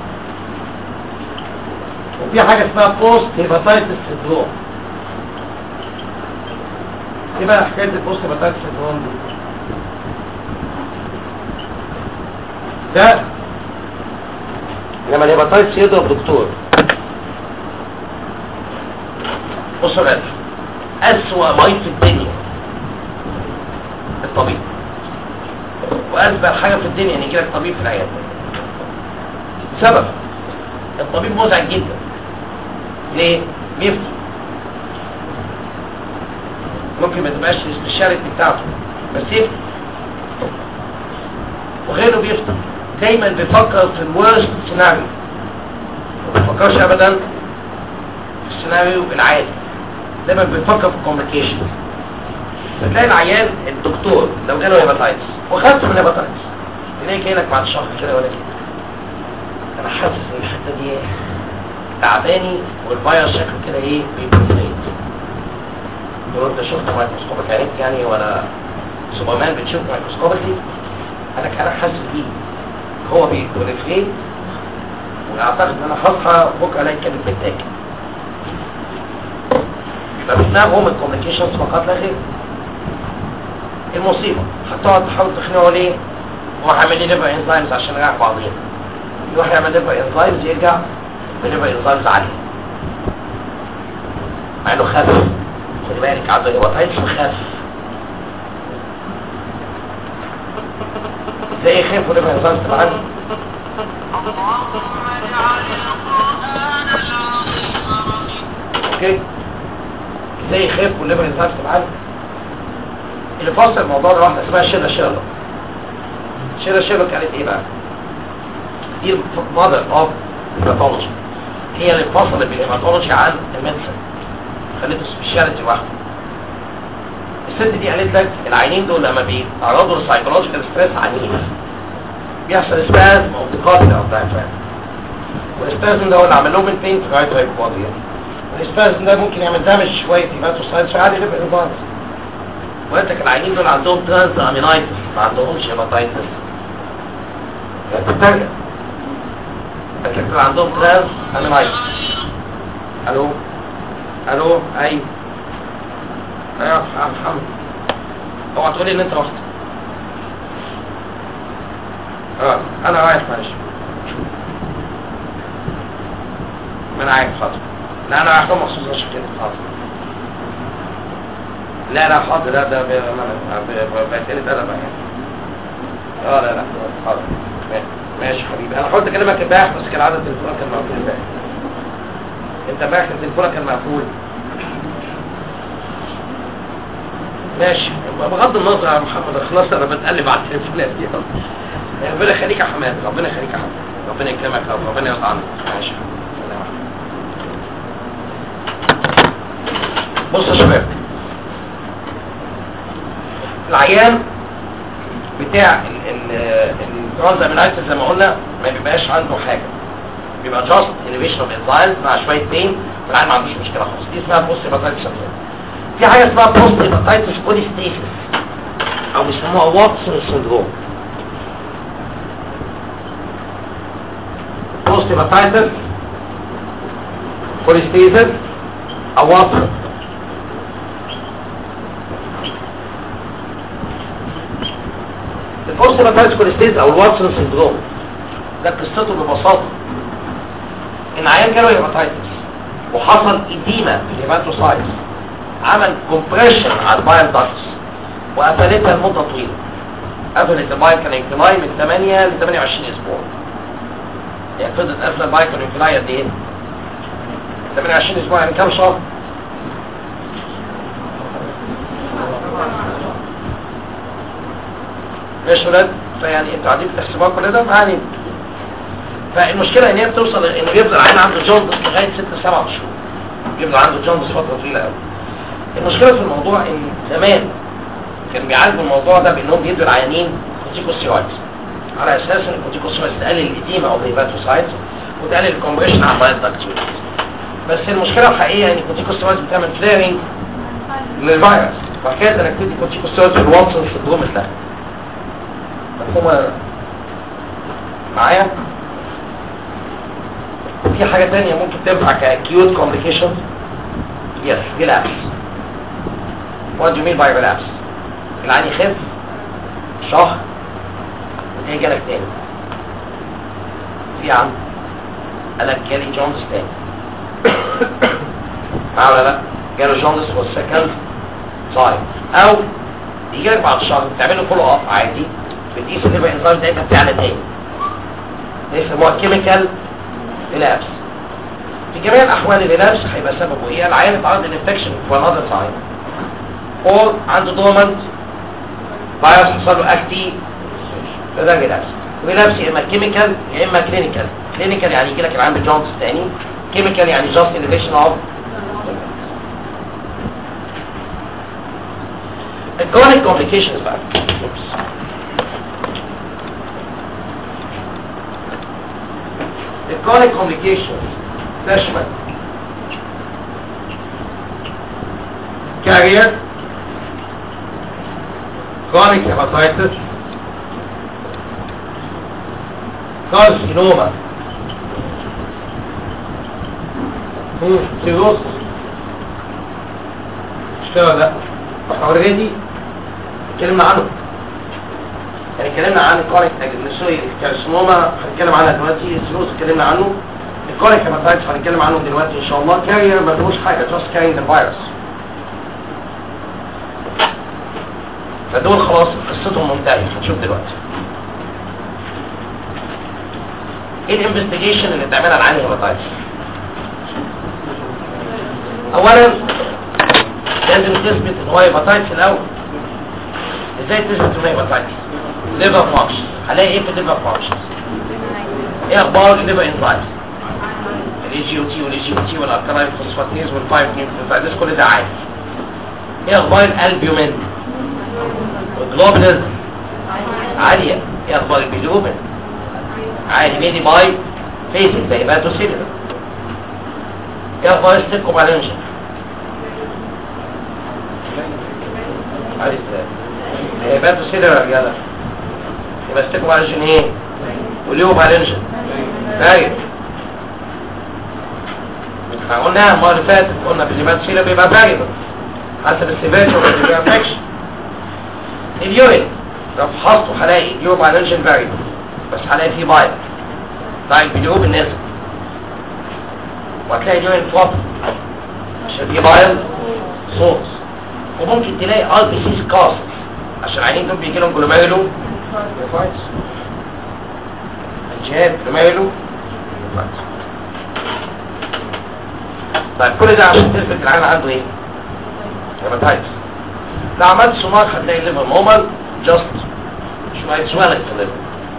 وفي حاجه اسمها بوست هيباتايتس سيندروم ايه بقى حكايه البوست هيباتايتس سيندروم دي ده لما الهيباتايتس يضرب دكتور بص يا باشا أسوأ مريض في الدنيا الطبيب وأسبق حاجة في الدنيا ان يجيلك طبيب في العيادة سبب الطبيب مزعج جدا ليه؟ بيفتي ممكن ما تبقاش السبيشاليتي بتاعته بس يفتي وغيره بيفتي دايما بيفكر في الورست سيناريو ما بيفكرش ابدا في السيناريو العادي دايما بيفكر في الكوميونيكيشن فتلاقي العيان الدكتور لو جاله هيباتايتس وخدت من هيباتايتس تلاقي كانك بعد شهر كده ولا كده انا حاسس ان الحته دي تعباني والفيروس شكله كده ايه بيبروفيت لو انت شفت مايكروسكوبك عينيك يعني ولا سوبرمان بتشوف مايكروسكوبكلي انا كان حاسس بيه هو بيرفليت واعتقد ان انا هصحى بكره الاقي كانت بتاكل فبتنام هو من الكوميونيكيشنز فقط لا غير المصيبه هتقعد تحاول تقنعه ليه هو هيعمل لي ليفر انزايمز عشان نريح بعضينا يروح يعمل ليفر انزايمز يرجع بليفر انزايمز عاليه مع انه خف خد بالك عنده هيباتايتس وخف ازاي يخف وليفر انزايمز تبقى عاليه اللهم اجعل القرآن العظيم رفيق اوكي ازاي يخف والليفر انزايمز تبقى عاليه اللي فاصل الموضوع ده واحده اسمها شيلا شيرلوك شيلا شيرلوك قالت ايه بقى دي مادر اوف هيماتولوجي هي اللي فصلت بالهيماتولوجي عن الميديسن خليته سبيشاليتي واحده الست دي قالت لك العينين دول لما بيتعرضوا لسايكولوجيكال ستريس عنيف بيحصل اسبازم او ديكارد او دايفرام والاسبازم ده هو اللي عمل لهم البين في غايه هايبوكوادريا والاسبازم ده ممكن يعمل دامج شويه هيماتوسايتس فعادي ليفر انفانس وقلت لك العينين دول عندهم ترانس امينايتس ما عندهمش هيباتايتس ترجع لكن دول عندهم ترانس امينايتس الو الو ايوه ايوه يا محمد اوعى تقولي ان انت رحت اه انا رايح معلش ما انا عارف حاضر لا انا رايح لهم مخصوص عشان كده حاضر لا لا حاضر لا ده بقتلت انا بقى يعني اه لا لا حاضر ماشي- ماشي حبيبي انا حاولت اكلمك امبارح بس كان عدد تليفونك كان مقفول امبارح انت امبارح كان تليفونك كان مقفول ماشي بغض النظر يا محمد خلاص انا بتقلب على التليفونات دي ربنا يخليك يا حماد ربنا يخليك يا حماد ربنا يكرمك يا رب ربنا يرضى عنك ماشي سلام عليكم. بص يا شباب العيان بتاع الترانزامينايتس زي ما قلنا ما بيبقاش عنده حاجه بيبقى جاست انيبيشن اوف انزايمز مع شويه بين والعيان ما عندوش مشكله خالص دي اسمها بوست هيباتايتس في حاجه اسمها بوست هيباتايتس بوليستيسيس او بيسموها واتسون سندروم بوست هيباتايتس بوليستيسيس او واتسون البوست هيباتايتس كوليستيز او الواتسون سندروم ده قصته ببساطه ان عيان جاله هيباتايتس وحصل اديمه في الهيباتوسايتس عمل كومبريشن على البايل داكتس وقفلتها لمده طويله قفلت البايل كانيكولاي من 8 ل 28 اسبوع يعني فضلت قافله البايل كانيكولاي قد ايه 28 اسبوع يعني كام شهر ماشي يا ولاد فيعني انتوا قاعدين بتحسبوها كل ده يعني فالمشكله ان هي بتوصل انه يفضل عين عنده جوندس لغايه 6 7 شهور يفضل عنده جوندس فتره طويله قوي المشكله في الموضوع ان زمان كانوا بيعالجوا الموضوع ده بانهم بيدوا العيانين كورتيكوستيرويدز على اساس ان الكورتيكوستيرويدز تقلل الاديمه او الهيباتوسايتس وتقلل الكومبريشن على البايل داكتيوليز بس المشكله الحقيقيه ان الكورتيكوستيرويدز بتعمل فليرنج للفيروس فحكايه انك تدي كورتيكوستيرويدز في الواتسون سندروم اتلغى مفهومه معايا في حاجة تانية ممكن تنفع كأكيوت complications يس relapse what do you mean by relapse العين يخف شهر وتلاقي جالك تاني في عم قالك جالي جونز تاني معاه ولا لا جاله جونز والسكند صايم او يجيلك بعد شهر تعمل له فولو اب عادي بتقيس الليفر انزيم بتاعتها بتعلى تاني ده يسموها كيميكال ريلابس في جميع الاحوال الريلابس هيبقى سببه ايه العيان اتعرض للانفكشن في انذر تايم او عنده دومنت فيروس حصل له اكتي ده ريلابس ريلابس يا اما كيميكال يا اما كلينيكال كلينيكال يعني يجي لك العيان بجونز تاني كيميكال يعني جاست انفكشن اوف الكرونيك كومبليكيشنز بقى Oops. الكرونيك كومبليكيشنز تشمل carrier chronic hepatitis carcinoma سيروس اشتغل لا احنا اوريدي اتكلمنا عنه يعني اتكلمنا عن الكوريك اجنسوي كارسينوما هنتكلم عنها دلوقتي السيروس اتكلمنا عنه الكوريك هيباتايتس هنتكلم عنه دلوقتي ان شاء الله كارير ما فيهوش حاجه جاست كارينج ذا فيروس فدول خلاص قصتهم منتهيه هنشوف دلوقتي ايه الانفستيجيشن اللي بتعملها العين هيباتايتس اولا لازم تثبت ان هو هيباتايتس الاول ازاي تثبت ان هو هيباتايتس ليفر فانكشن هلاقي ايه في الليفر فانكشن ايه اخبار الليفر انزايمز الاي جي او تي والاي جي او تي والالكالاين فوسفاتيز والفايف نيوكليوتايدز كل ده عادي ايه اخبار الالبيومين والجلوبولين عاليه ايه اخبار البيلوبين عالي ميدي باي فيزن زي باتو سيلر ايه اخبار الستيكوبالينجن عالي ازاي ايه باتو سيلر يا رجاله يبقى ستيكوبالينجن ايه وليوبالينجن طيب احنا قلناها المره اللي فاتت قلنا في الليبات سيلر بيبقى فاريبل حسب السيفيرتي والانفكشن اليورين لو فحصته هلاقي اليوبالينجن فاريبل بس هلاقي فيه بايل بايل بيلوب الناس وهتلاقي اليورين فلوب عشان فيه بايل صوت وممكن تلاقي ار بي سي سكاست عشان العينين دول بيجي لهم جلوميرولو نيفرايتس الجهاد جلوميرولو نيفرايتس طيب كل ده عشان تثبت العين عنده ايه؟ هيباتايتس لو عملت سونار هتلاقي الليفر نورمال جاست شويه سوالك في الليفر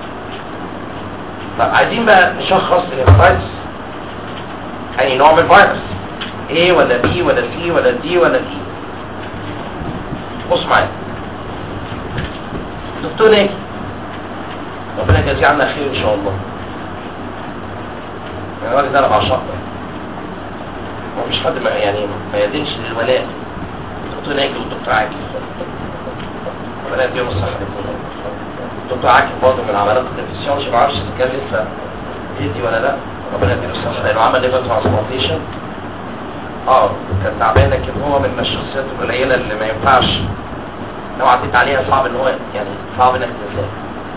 طب عايزين بقى نشخص الهيباتايتس انهي نوع من الفيروس A ولا B ولا C ولا D ولا E بص معايا دكتور ناجي ربنا يجازيه عنا خير ان شاء الله يعني الراجل ده انا بعشقه هو مش حد ما يعني ما يدينش للولاء دكتور ناجي والدكتور عاكف ربنا يديهم الصحه الاثنين دكتور عاكف برضه من عمليات الفسيولوجي ما اعرفش اذا كان لسه يدي ولا لا ربنا يديله الصحه لانه عمل ليفر ترانسبلانتيشن اه كان تعبان لكن هو من الشخصيات القليله اللي ما ينفعش لو عديت عليها صعب ان هو يعني صعب انك تنساه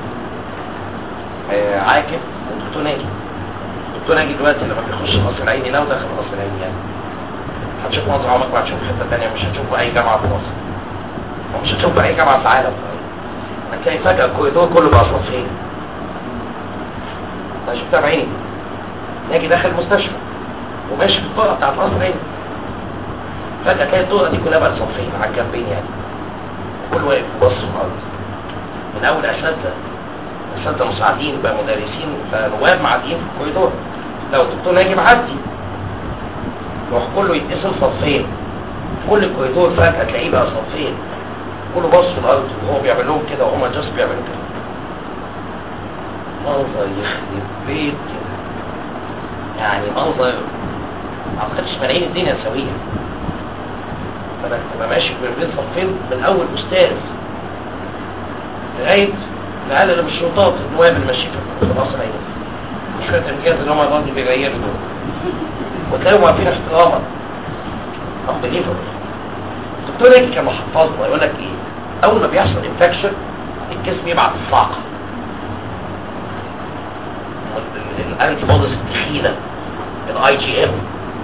آه عاكف ودكتور ناجي دكتور ناجي دلوقتي لما بيخش قصر العيني لو دخل قصر العيني يعني هتشوف مصر عمرك ما هتشوف حته ثانيه مش هتشوفه اي جامعه في مصر ومش هتشوفه اي جامعه في العالم هتلاقي فجاه الكوريدور كله بقى صفين انا شفتها بعيني ناجي داخل المستشفى وماشي في الطرقه بتاعت قصر العيني فجاه تلاقي الطرقه دي كلها بقت صفين على الجنبين يعني كل واقف بص في الارض من اول اساتذه اساتذه مساعدين بقى مدرسين بقى نواب معديين في الكوريدور لو الدكتور ناجي معدي يروح كله يتقسم صفين كل الكوريدور فجاه تلاقيه بقى صفين كله بص في الارض وهو بيعمل لهم كده وهم جاست بيعملوا كده منظر يخرب بيت يعني منظر ما اعتقدش ملايين الدنيا سويه فانك تبقى ماشي بين صفين من اول استاذ لغايه العيال اللي بالشرطات النواب اللي ماشيين في مصر عيني وشويه الرجال اللي هم برضه بيغيروا دول وتلاقيهم واقفين احتراما unbelievable الدكتور هيك كان محفظنا يقول لك ايه اول ما بيحصل انفكشن الجسم يبعت الصاعقه الانتي بوديز التخينه الاي جي ام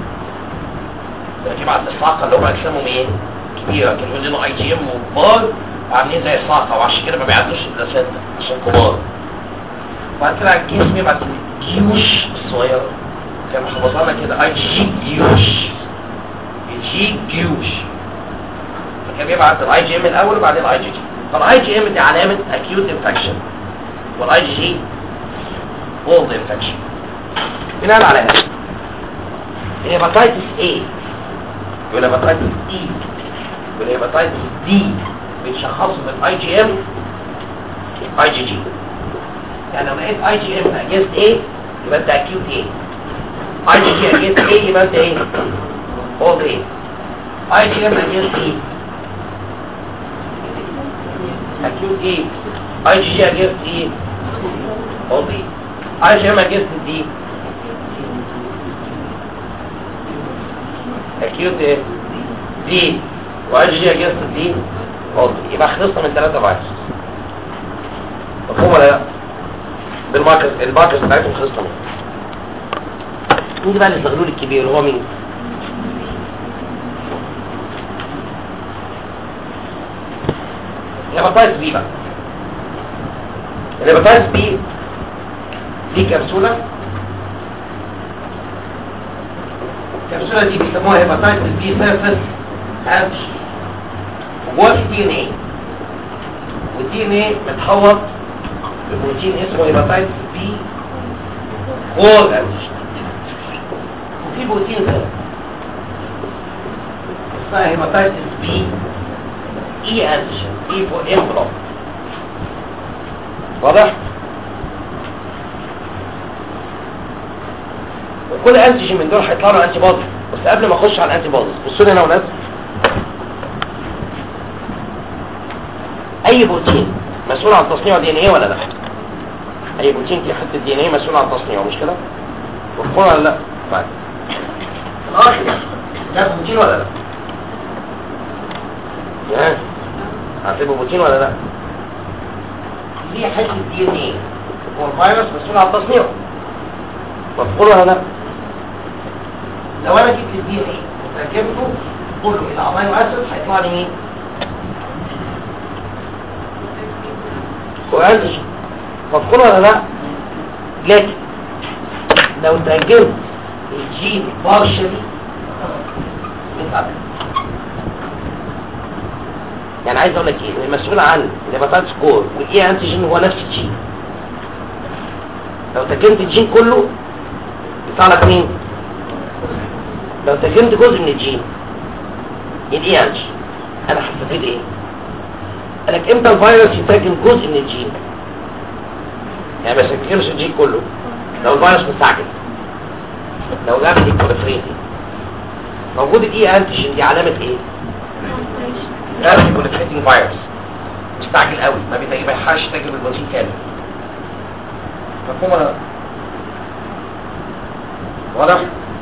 يبعت الصاعقه اللي هم اجسامهم ايه كبيره كانوا يقول لنا اي جي ام وكبار عاملين زي الصاعقه وعشان كده ما بيعدوش البلاسات عشان كبار وبعد كده الجسم يبعت الجيوش الصغيره كانوا حفظنا كده اي جي جيوش جي جيوش فكان بيبعت الاي جي ام الاول وبعدين الاي جي جي فالاي جي ام دي علامه اكيوت انفكشن والاي جي جي اولد انفكشن بناء على هذا الهيباتيتس A والهيباتيتس E والهيباتيتس D بيتشخصوا بالاي جي ام اي جي جي يعني لو لقيت اي جي ام اجينست A يبقى انت اكيوت A اي جي جي اجينست A يبقى انت ايه اولد A اي جي ام اجينست ايه اكيوت ايه اي جي جي اجينست ايه قصدي اي جي ام اجينست دي اكيوت ايه دي واي جي جي اجينست دي قصدي يبقى خلصنا من ثلاثة فيروس مفهوم ولا لا بالماركز الماركز بتاعتهم خلصنا منه مين بقى اللي الزغلول الكبير هو مين الهيباتايتس بي بقى الهيباتايتس بي دي كبسولة الكبسولة دي بيسموها هيباتايتس بي سيرفس انتش جوه الدي ان ايه والدي ان ايه متحوط ببروتين اسمه هيباتايتس بي جول انتش وفي بروتين ثالث اسمها هيباتايتس بي اي انتيجين اي فور امبلوك واضح وكل انتيجين من دول هيطلع له انتي بودي بس قبل ما اخش على الانتي بودي بصوا لي هنا يا ولاد اي بروتين مسؤول عن تصنيع دي ان ايه ولا لا اي بروتين في حته دي ان ايه مسؤول عن تصنيعه مش كده مفهوم ولا لا طيب الاخر ده بروتين ولا لا ها هتبقى بروتين ولا لا دي حته دي ان ايه هو الفيروس مسؤول عن تصنيعه مفهوم ولا لا لو انا جبت الدي ان ايه وتركبته كله الى امينو اسيد هيطلع لي مين وانتج مفهوم ولا لا لكن لو ترجمت الجين بارشلي يعني عايز اقول لك ايه المسؤول عن الهيباتايتس كور والاي انتيجين هو نفس الجين لو ترجمت الجين كله يطلع لك مين لو ترجمت جزء من الجين الاي انتيجين انا هستفيد ايه قالك امتى الفيروس يترجم جزء من الجين يعني ما يترجمش الجين كله لو الفيروس مستعجل لو جاب لي كوليفريتي موجود الاي انتيجين دي علامه ايه رابط كوليفريتنج فيروس مستعجل قوي ما بيتجيب الحرش تجرب البروتين كامل مفهوم ولا لا؟ واضح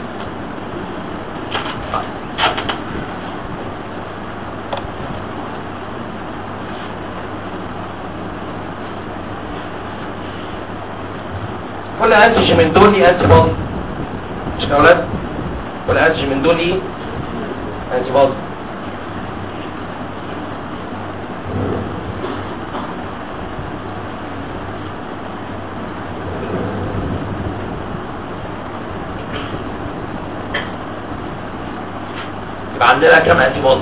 كل انتيجين من دول ليه انتي بودي مش كده يا ولاد كل انتيجين من دول ليه انتي بودي يبقى عندنا كم انتي بودي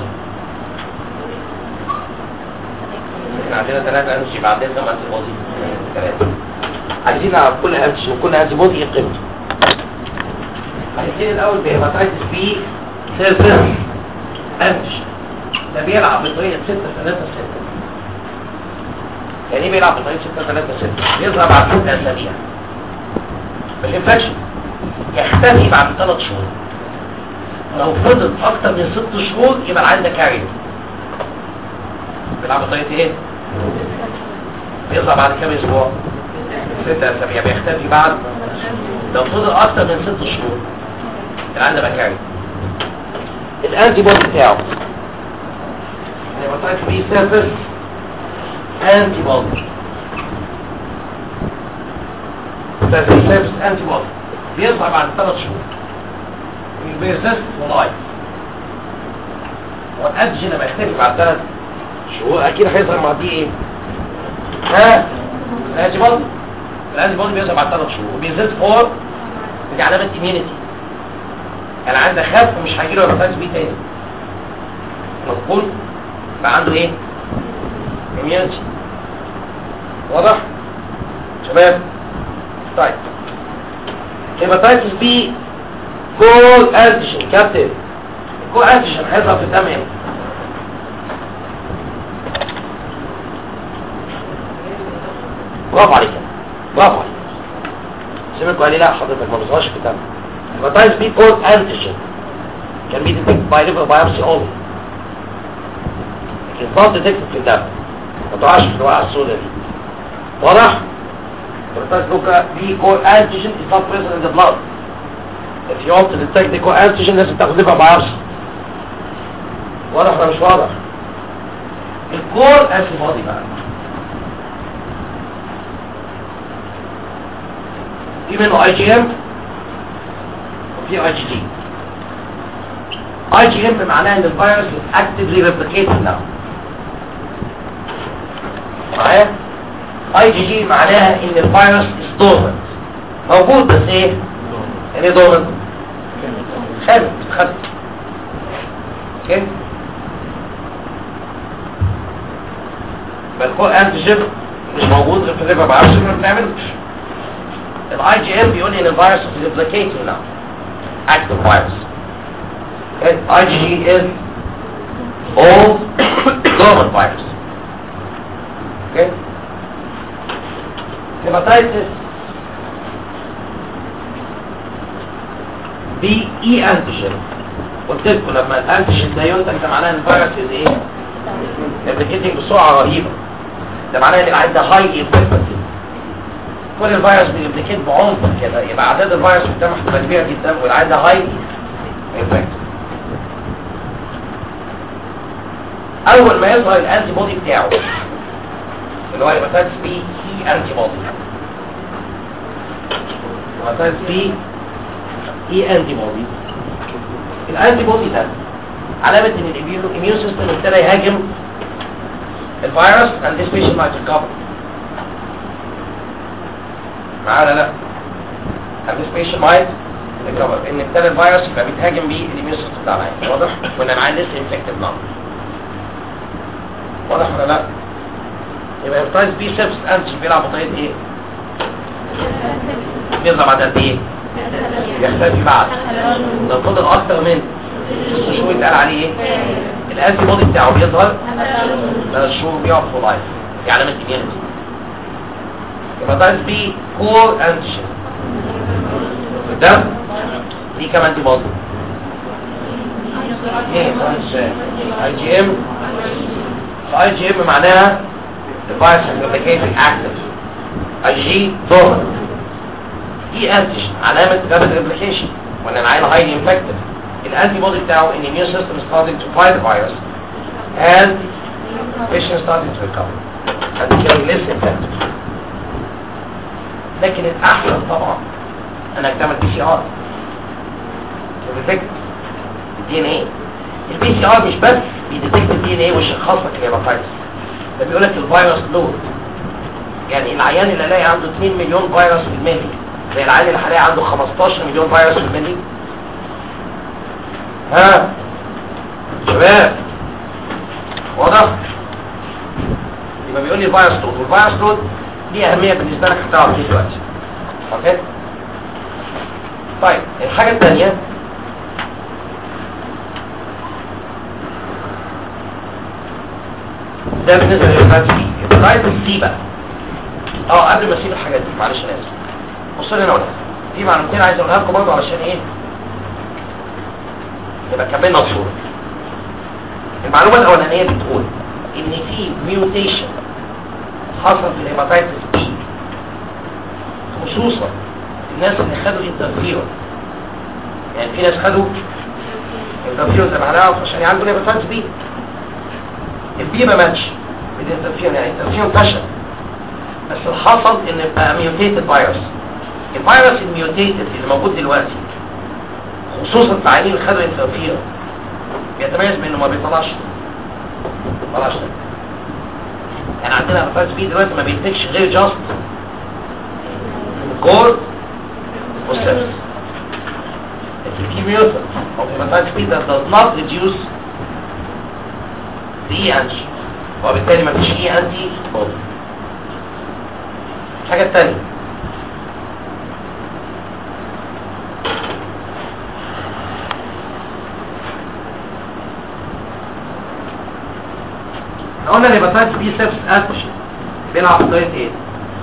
احنا عندنا ثلاثة انتي يبقى عندنا كم انتي بودي ثلاثة عايزين نعرف كل انتيجين وكل انتي بودي ايه قيمته هنبتدي الاول بهيباتايتس بي سيرفيس انتيجين ده بيلعب بطريقه 6 3 6 يعني ايه بيلعب بطريقه 6 3 6 بيظهر بعد ست اسابيع الانفكشن يختفي بعد ثلاث شهور لو فضل اكتر من ست شهور يبقى العيان ده كارير بيلعب بطريقه ايه؟ بيظهر بعد كام اسبوع؟ ست اسابيع بيختفي بعد لو فضل اكتر من ست شهور العيان ده بقى كارير الانتي بودي بتاعه هيباتايتس بي سيرفيس انتي بودي سيرفيس سيرفيس انتي بودي بيظهر بعد ثلاث شهور بيرسست ولايف والانتيجين لما يختلف بعد ثلاث شهور اكيد هيظهر مع دي ايه ها الانتي بودي الانتي بودي بيظهر بعد ثلاث شهور بيزيد فور دي علامه اميونيتي يعني عنده خاف ومش هيجيله هيباتايتس بي تاني مفهوم بقى عنده ايه اميونيتي واضح شباب طيب هيباتايتس بي كول انتيجين كابتن كول انتيجين هيظهر في الدم امتى برافو عليك برافو عليك سمعكوا قال لي لا حضرتك ما بظهرش في الدم هيباتايتس بي كول انتيجين can be detected by liver biopsy only لكن not detected في الدم ما تقعش في الوقعة السوداء دي واضح؟ Hepatitis لوكا دي core antigen is not present in the blood if you want to detect the core antigen لازم تاخد liver biopsy واضح ولا مش واضح؟ الكور انتي بودي بقى في منه اي جي ام وفي اي جي دي اي جي ام معناه ان الفيروس is actively replicating now معايا اي جي جي معناها ان الفيروس is dormant موجود بس ايه يعني ايه dormant خامل خامل اوكي فالكور انتيجين مش موجود غير في الليفر بعرفش ما بنعملوش الاي جي ام بيقول لي ان الفيروس is replicating now active virus الاي جي جي is old dormant virus okay hepatitis بي اي انتيجين قلت لكم لما الانتيجين ده ينتج ده معناه ان الفيروس is ايه replicating بسرعه رهيبه ده معناه ان العيان ده هاي انفكتيف كل الفيروس بيريبليكيت بعنف كده يبقى اعداد الفيروس في الدم هتبقى كبيره جدا والعيان ده هاي انفكتيف اول ما يظهر الانتي بودي بتاعه اللي هو هيباتيتس بي اي انتي بودي هيباتيتس بي اي انتي بودي الانتي بودي ده علامه ان الاميون سيستم ابتدى يهاجم الفيروس and this patient might recover معايا ولا لا and this patient might recover ان ابتدى الفيروس يبقى بيتهاجم بيه الاميون سيستم بتاع العين واضح وان العين لسه انفكتد نعم واضح ولا لا يبقى هيباتايتس بي سيبس انتي بيلعب بطريقه ايه بيظهر بعد قد ايه يختفي بعد لو فضل اكتر من ست شهور يتقال عليه ايه الانتي بودي بتاعه بيظهر ثلاث شهور بيقف في لايف دي علامه immunity يبقى ده بي كور انتيجين ده دي كمان انتي بودي ايه اي جي ام اي جي ام معناها الفيروس replicating active اي جي ظهر دي انتيجين علامه رابid replication وان العيل هايلي انفكتد الانتي بودي بتاعه ان immune system is starting to fight the virus and patient starting to recover and becoming less infected لكن الاحسن طبعا انك تعمل بي سي ار تديتكت الدي ان ايه البي سي ار مش بس بيديتكت الدي ان ايه ويشخص لك الهيباتايتس ده بيقول لك الفيروس لود يعني العيان اللي الاقي عنده 2 مليون فيروس في الملي زي العيان اللي هلاقي عنده 15 مليون فيروس في الملي ها شباب واضح يبقى بيقول لي فيروس لود والفيروس لود دي اهميه بالنسبه لك هتعرف ايه دلوقتي اوكي طيب الحاجه الثانيه ده بالنسبه للهيباتيتس بي الهيباتيتس سي بقى اه قبل ما اسيب الحاجات دي معلش انا اسف بصوا لي انا ولا في معلومتين عايز اقولها لكم برضه علشان ايه يبقى كملنا الصورة المعلومة الأولانية بتقول إن في ميوتيشن حصل في الهيباتيتس بي خصوصا الناس اللي خدوا انترفيرون يعني في ناس خدوا انترفيرون زي ما هنعرف عشان عندهم هيباتيتس بي البي ما ماتش بالانترفيرون يعني الانترفيرون فشل بس اللي حصل ان بقى ميوتيتد فيروس الفيروس الميوتيتد اللي موجود دلوقتي خصوصا التعيين اللي خدوا انترفيرون بيتميز بانه ما بيطلعش ما بيطلعش يعني عندنا هيباتيتس بي دلوقتي ما بينتجش غير جاست كور والسيرس لكن في ميوتن او هيباتيتس بي that does not reduce the E antigen وبالتالي ما فيش E انتي بودي الحاجة الثانية احنا قلنا الهيباتيتس بي سيبس انتيجين بيلعب في طريقة ايه؟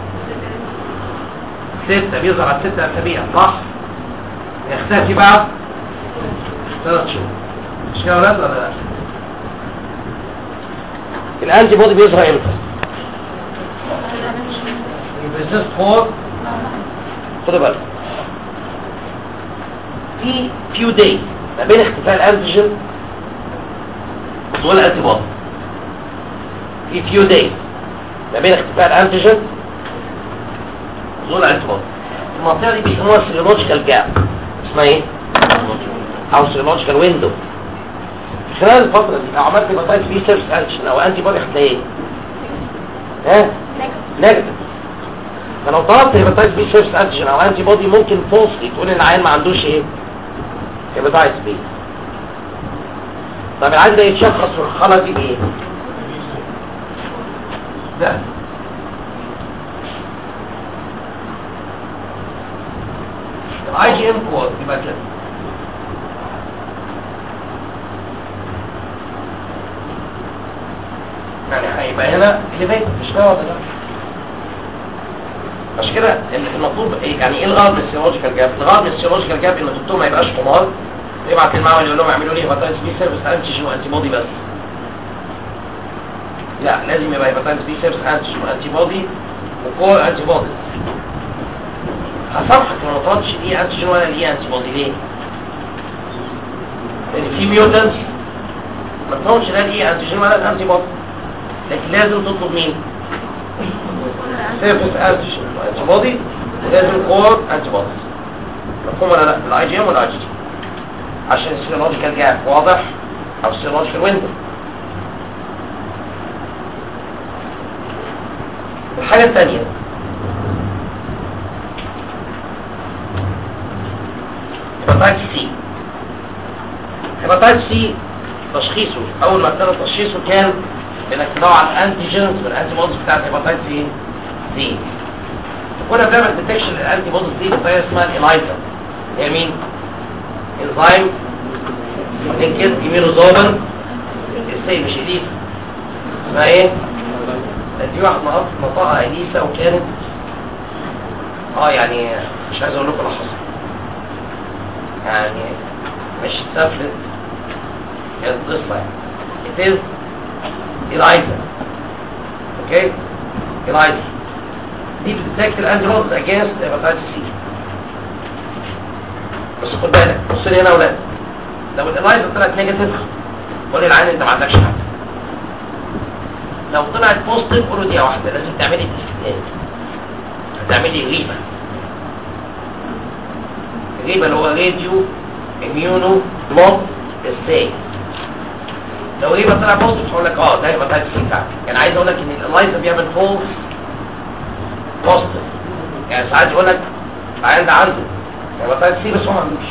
ستة بيظهر على ستة أسابيع صح؟ يختفي بعد ثلاث شهور مش كده يا ولاد ولا لا الانتي بودي بيظهر امتى الريزيست فور خدوا بالك في فيو داي ما بين اختفاء الانتيجين وظهور الانتي بودي في فيو داي ما بين اختفاء الانتيجين وظهور الانتي بودي المنطقه دي بيسموها سيرولوجيكال جاب اسمها ايه او سيرولوجيكال ويندو خلال الفترة دي لو عملت هيباتايتس بي سيرفس انتيجين او انتي بودي هتلاقي ايه؟ ها؟ نيجاتيف فلو طلبت هيباتايتس بي سيرفس انتيجين او انتي بودي ممكن فولسلي تقول ان العيان ما عندوش ايه؟ هيباتايتس بي طب العيان ده يتشخص في الحالة دي بايه؟ ده الاي جي ام كود يبقى كده يعني هيبقى هنا ليفيت مش كده ولا لا عشان كده المطلوب إيه؟ يعني ايه الغرض من السيولوجيكال جاب الغرض من السيولوجيكال جاب ان الدكتور ما يبقاش حمار يبعت المعمل يقول لهم اعملوا لي هيباتايتس بي سيرفيس انتيجين وانتي بودي بس لا لازم يبقى هيباتايتس بي سيرفيس انتيجين وانتي بودي وكور انتي بودي هصفحك لو ما طلبتش دي انتيجين ولا دي انتي بودي ليه؟ لان في ميوتنس ما تطلبش لا دي انتيجين ولا انتي بودي لكن لازم تطلب مين؟ سيرفيس انتيجين وانتي بودي ولازم كور انتي بودي مفهوم ولا لا؟ الاي جي ام والاي جي تي عشان السيرولوجيكال جاب واضح او السيرولوجيكال ويندو الحاجة الثانية هيباتايتس سي هيباتايتس سي تشخيصه اول ما ابتدى تشخيصه كان انك تدور على الانتيجينز والانتي بوديز بتاعت هيباتايتس ايه سي كنا بنعمل ديتكشن للانتي بوديز دي بطريقه اسمها الالايزا هي مين؟ انزيم لينكد ايمينوزومر ازاي مش اليسا اسمها ايه؟ دي واحد نقط نطقها اليسا وكانت اه يعني مش عايز اقول لكم اللي حصل يعني مش سافلت كانت قصه يعني it is Eliza اوكي Eliza دي بتتاكل انتيبوديز اجينست هيباتايتس سي بس خد بالك بص لي هنا يا اولاد لو الالايزا طلعت نيجاتيف قول للعين انت ما عندكش حاجه لو طلعت بوزيتيف قول له دي واحده لازم تعملي تستات هتعملي غيبه الغيبه اللي هو راديو اميونو بلوك ازاي لو غيبه طلع بوزيتيف هقول لك اه ده هيبقى سي بتاعك يعني عايز اقول لك ان الالايزا بيعمل فولس بوزيتيف يعني ساعات يقول لك العيان ده عنده هيبقى سي بس هو ما عندوش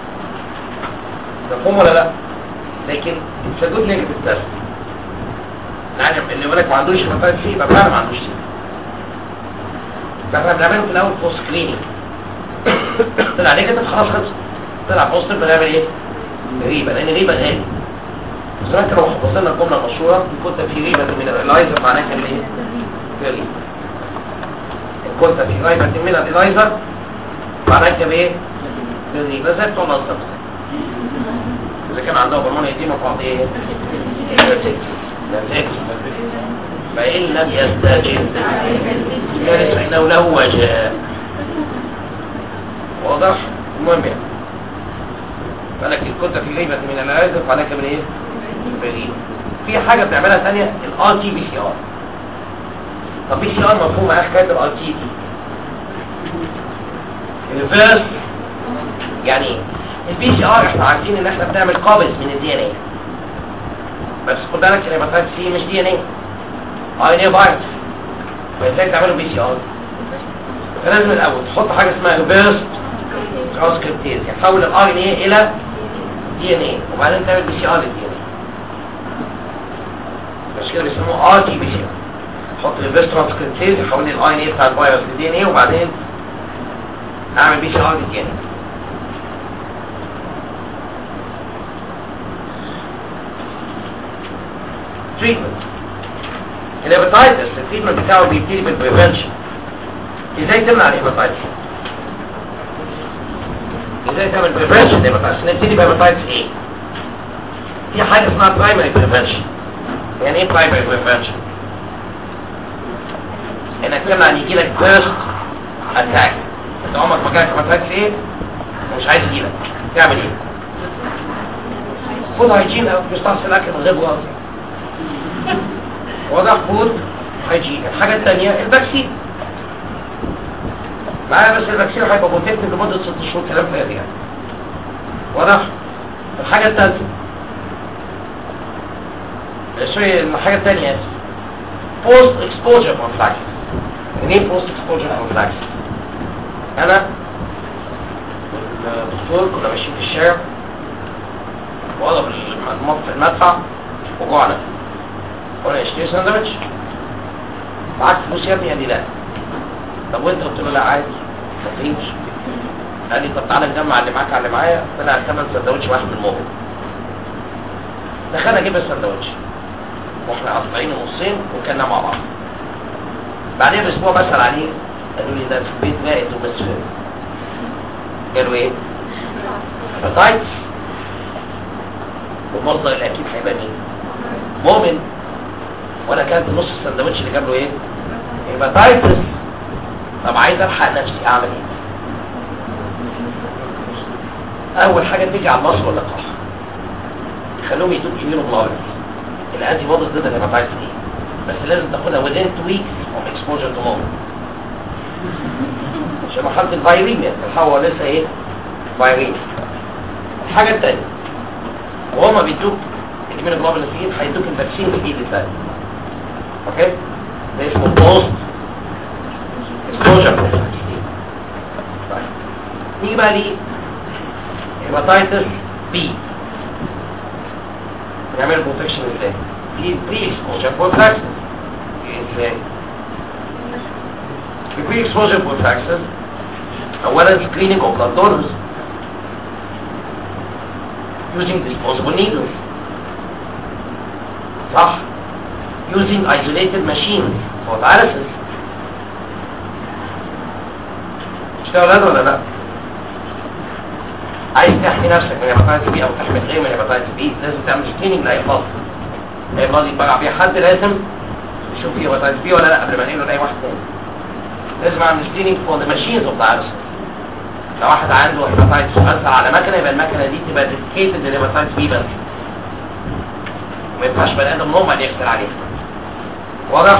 مفهوم ولا لا لكن السجود نيجاتيف تيست يعني اللي يقول لك ما عندوش هيبقى سي يبقى فعلا ما عندوش سي فاحنا بنعمله في الاول فوز سكريننج طلع نيجاتيف خلاص خلص طلع بوزيتيف بنعمل ايه غيبه لان غيبه غالي زمان كانوا حفظنا لنا الجمله المشهوره كنت في غيبه من الالايزر معناها كان ايه غريب كنت في غيبه من الالايزر معناها كان ايه غريبه زي بتوع الأصدقاء اذا كان عندهم هرمون يديم بعض ايه فإن لم يستجب ذلك فإنه له وجاء واضح المهم يعني فلكن كنت في غيبة من العازف فعليك من ايه غيبة في حاجة بنعملها ثانية الار تي بي سي ار طب بي سي ار مفهوم معاه حكاية الار تي دي الفيرس يعني ايه البي سي ار احنا عارفين ان احنا بنعمل قابض من الدي ان ايه بس خد بالك ان الهيباتايتس سي مش دي ان ايه ار ان ايه فيروس فازاي تعملوا بي سي ار فلازم الاول تحط حاجه اسمها ريفيرس ترانسكريبتيز يحول الار ان ايه الى دي ان ايه وبعدين تعمل بي سي ار للدي ان ايه مش كده بيسموه ار تي بي سي ار تحط ريفيرس ترانسكريبتيز يحول الار ان ايه بتاع الفيروس للدي ان ايه وبعدين اعمل بي سي ار للدي ان ايه تريتمنت الهيباتايتس التريتمنت بتاعه بيبتدي بالبريفنشن ازاي تمنع الهيباتايتس ازاي تعمل بريفنشن للهيباتايتس نبتدي بهيباتايتس ايه في حاجه اسمها برايمري بريفنشن يعني ايه برايمري بريفنشن انك تمنع ان يجي لك فيرست اتاك انت عمرك ما جالك اتاك ايه ومش عايز يجي لك تعمل ايه خد هيجين او بيستعصي الاكل من غير بوظ واضح فود هيجين الحاجه الثانيه الفاكسين معايا بس الفاكسين هيبقى بروتكتيف لمده ست شهور كلام فاضي يعني واضح الحاجه الثالثه سوري الحاجه الثانيه بوست اكسبوجر بروفلاكسيس يعني ايه بوست اكسبوجر بروفلاكسيس انا والدكتور كنا ماشيين في الشارع وقضى في المدفع وجوعنا قلنا اشتري ساندوتش معاك فلوس يا ابني قال لي لا طب وانت قلت له لا عادي مفيش قال لي طب تعالى نجمع اللي معاك على اللي معايا طلع ثمن سندوتش واحد من الموبل دخلنا جبنا السندوتش واحنا قاطعين نصين وكلنا مع بعض بعدين باسبوع بسال عليه قالوا لي ده في البيت مائت وبس فين قالوا ايه؟ هيباتايتس والمصدر الاكيد هيبقى مين؟ مؤمن وانا كانت نص السندوتش اللي جاب له ايه؟ هيباتايتس طب عايز الحق نفسي اعمل ايه؟ اول حاجه تيجي على المصر ولا القح يخلوهم يدوك يمينوا بلاورز الانتي بوديز ضد الهيباتايتس دي بس لازم تاخدها within 2 weeks of exposure to mold عشان مرحله الفيريميا الحوا لسه ايه فيريميا الحاجه الثانيه وهما بيدوك الاميونوجلوبولين في ايد هيدوك الفاكسين في ايد الثانيه اوكي ده اسمه بوست اكسبوجر طيب نيجي بقى ليه هيباتايتس بي نعمل بروتكشن ازاي في بري اكسبوجر بروفلاكسس ازاي في بري اكسبوجر بروفلاكسس اولا سكريننج اوف بلاد دونرز using disposable needles صح using isolated machines for dialysis مش كده ولا ولا لا عايز تحمي نفسك من هيباتايتس بي او تحمي غير من هيباتايتس بي لازم تعمل سكريننج لاي بلاد اي بلاد يتبرع بيها حد لازم يشوف فيه هيباتايتس بي ولا لا قبل ما نقله لاي واحد تاني لازم اعمل سكريننج فور ذا ماشينز اوف دايلسيس لو واحد عنده هيباتايتس وأثر على مكنه يبقى المكنه دي تبقى ديديكيتد للهيباتايتس بي بس ما ينفعش بني ادم نورمال يغسل عليها واضح؟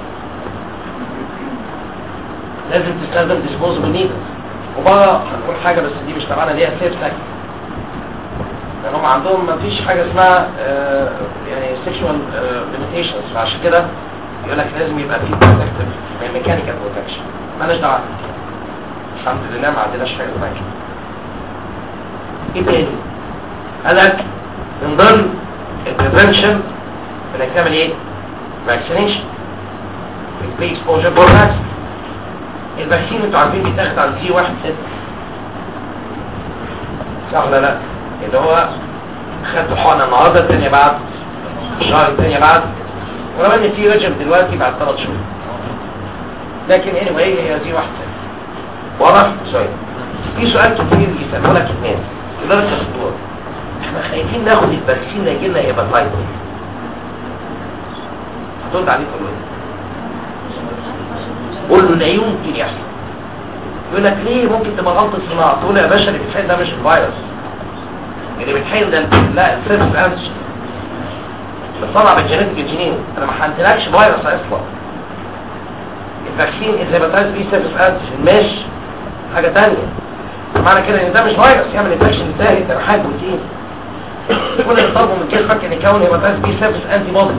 لازم تستخدم ديسبوزبل نيدلز وبره هنقول حاجه بس دي مش تبعنا ليها سيف سكن لان هم عندهم ما فيش حاجه اسمها آه يعني سيكشوال ليميتيشنز فعشان كده يقول لك لازم يبقى في بروتكتيف ميكانيكال بروتكشن مالناش دعوه الحمد لله ما عندناش حاجه زي كده ايه تاني قال لك من ضمن البريفنشن انك تعمل ايه فاكسينيشن بري اكسبوجر بورناكس الفاكسين انتوا عارفين بيتاخد على سي واحد ستة صح ولا لا اللي هو خدته حقنه النهارده الثانيه بعد الشهر الثانيه بعد ولو ان في رجب دلوقتي بعد ثلاث شهور لكن anyway هي زي واحد ستة واضح شويه في سؤال كتير يسالوه لك الناس يقول لك يا دكتور احنا خايفين ناخد الفاكسين يجي لنا هيباتايتس هترد عليه تقول له قول له لا يمكن يحصل يقول لك ليه ممكن تبقى غلطه صناعه تقول يا باشا اللي بيتحقن ده مش الفيروس اللي بيتحقن ده لا السيرفس انتش بتصنع بالجينيتك الجينين انا ما حقنتلكش فيروس اصلا الفاكسين الهيباتايتس بي سيرفس انتش مش حاجه ثانيه معنى كده ان ده مش فيروس يعمل انفكشن ازاي ده حاجه بروتين كل اللي طالبه من جسمك ان يكون هيباتايتس بي سيرفس انتي بودي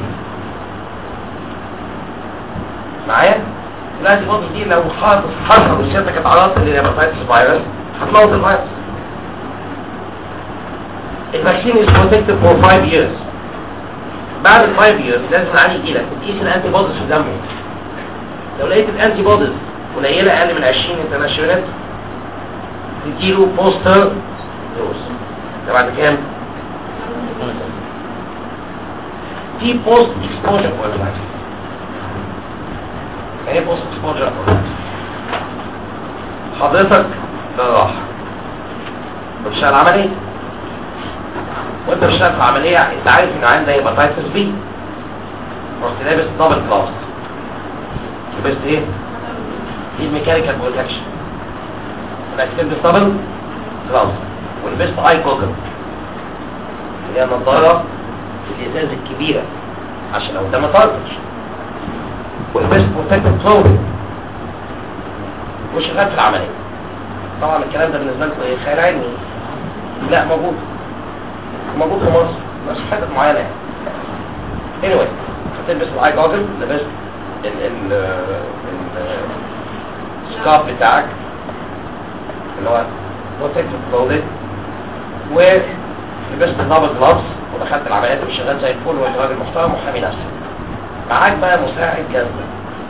معايا الانتي بودي دي لو حصل حصل وسيادتك اتعرضت للهيباتايتس فيروس هتموت الفيروس الفاكسين is protected for 5 years بعد ال 5 years لازم العيان يجي لك تقيس الانتي بوديز في دمه لو لقيت الانتي بوديز قليله اقل من 20 انترناشونال تديله بوستر دوز ده بعد كام؟ في بوست اكسبوجر بروفلاكس يعني ايه بوست اكسبوجر بروفلاكس حضرتك جراح مش العمليه وانت مش شايف العمليه انت عارف ان عندك هيباتايتس بي رحت لابس دبل كلاس لبست ايه؟ دي الميكانيكال بروتكشن انك تلبس دبل كلاس ولبست اي جوجل اللي هي نظاره في الازاز الكبيره عشان لو ده ما طرطش ولبست بروتكتيف كلوثينج وشغال في العمليه طبعا الكلام ده بالنسبه لكم ايه خيال علمي لا موجود موجود في مصر بس في حتت معينه يعني anyway هتلبس الاي جوجل لبست ال ال ال السكارف بتاعك اللي هو بروتكتيف كلوثينج ولبست الدبل جلافز ودخلت العمليات وشغال زي الفل وانت راجل محترم وحامي نفسك معاك بقى مساعد جذب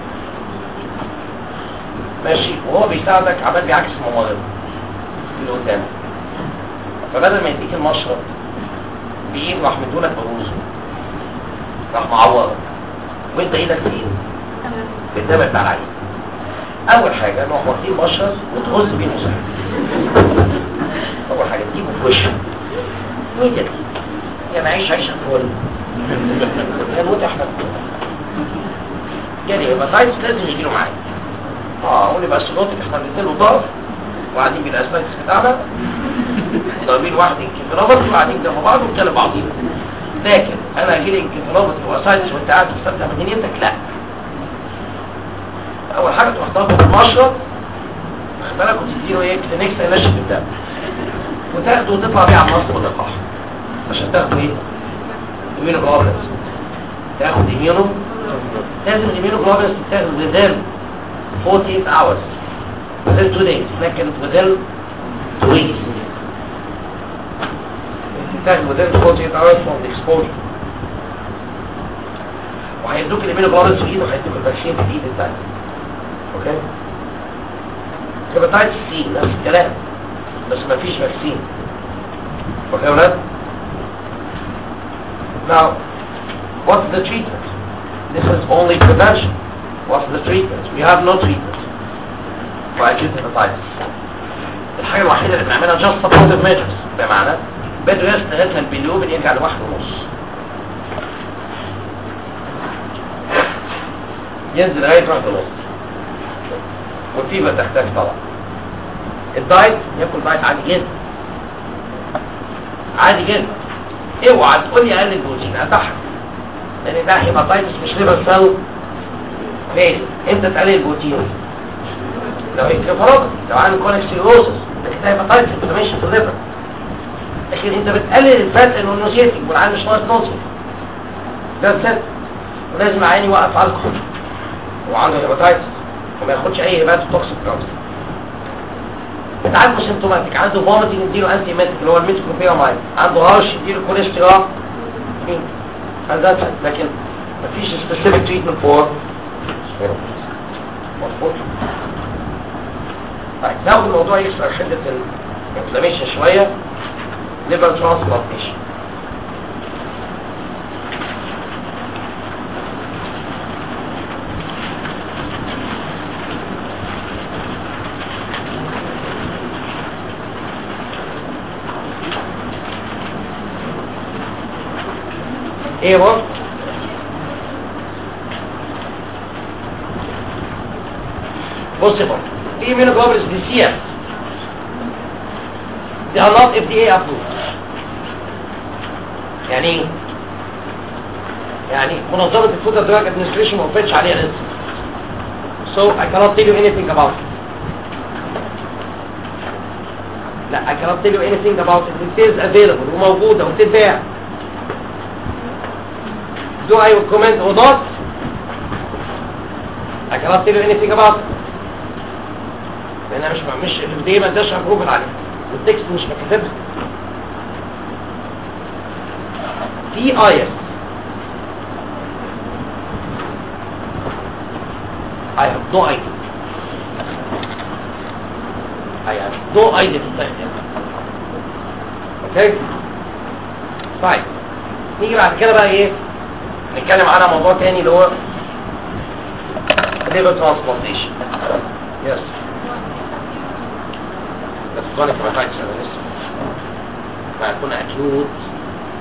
ماشي وهو بيساعدك عمال بيعكس الممرض اللي قدامك فبدل ما يديك المشرط بايد راح مدولك بروزه راح معورك وانت ايدك في ايده بالدم بتاع العين اول حاجه نروح واخدين مشرط وتغز بيه المساعد اول حاجه تجيبه في وشه ميديا يعني عيش عيشه كل يموت احمد يعني يبقى سايتس لازم يجيله معايا اه قولي بقى السلوتك احنا بنديله ضعف وقاعدين بالاسبايكس بتاعنا ضاربين واحد انكفرابط وقاعدين جنب بعض وبنتكلم بعضينا لكن انا اجي لي انكفرابط واسايتس وانت قاعد تستمتع بدنيتك لا اول حاجه تروح ضربه بالمشرط واخد بالك وتديله ايه كلينكس ينشف الدم وتاخده وتطلع بيه على المصل واللقاح عشان تاخده ايه امينو جلوبولينز تاخد امينو لازم الامينو جلوبولينز تتاخد within 48 hours within 2 days لكن within 2 weeks تتاخد within 48 hours from the exposure وهيدوك الامينو جلوبولينز في ايده وهيدوك الفاكسين في الايد الثانيه اوكي هيباتايتس سي نفس الكلام بس مفيش فاكسين اوكي يا ولاد Now, what's the treatment? This is only prevention. What's the treatment? We have no treatment for acute hepatitis. الحاجة الوحيدة اللي بنعملها just supportive measures بمعنى bed rest لغاية ما البليوبين يرجع لواحد ونص ينزل لغاية واحد ونص والفيبر تحتاج طبعا الدايت ياكل دايت عادي جدا عادي جدا اوعى تقول لي اقلل بروتين هتضحك لان ده هيباتايتس مش ليفر سيل ليه انت تقلل البروتين لو انكفاروباثي لو عندك كونيك سيروسس لكن ده هيباتايتس انفلاميشن في الليفر لكن انت بتقلل الفات لانه نوزيتك والعين مش ناقص نوزيت ده الست ولازم عيني يوقف الكحول وعنده هيباتايتس وما ياخدش اي هيباتو توكسيك دراجز بتعالجه سيمتوماتيك عنده فوميتنج نديله انتي ميتك اللي هو الميتكوبيرامايد عنده هرش نديله كوليسترول هذا لكن مفيش سبيسيفيك تريتمنت فور مظبوط طيب ناخد الموضوع يكسر حده الانفلاميشن شويه ليفر ترانسبلانتيشن ايه هو بص يا بابا في immunoglobulins دي سي اس they are not FDA approved يعني ايه؟ يعني منظمة الفود دراج ادمنستريشن ما وفتش عليها لسه so I cannot tell you anything about it لا I cannot tell you anything about it it is available وموجودة وتتباع Do I recommend or not? I cannot tell you anything about it. لأن أنا مش مش الفدية ما اداش ابروفل عليها والتكست مش مكتبها. في آية I have no idea. I have no idea to tell you. Okay? طيب نيجي بعد كده بقى ايه؟ نتكلم على موضوع تاني اللي هو liver transplantation yes بس chronic hepatitis انا لسه ما يكون acute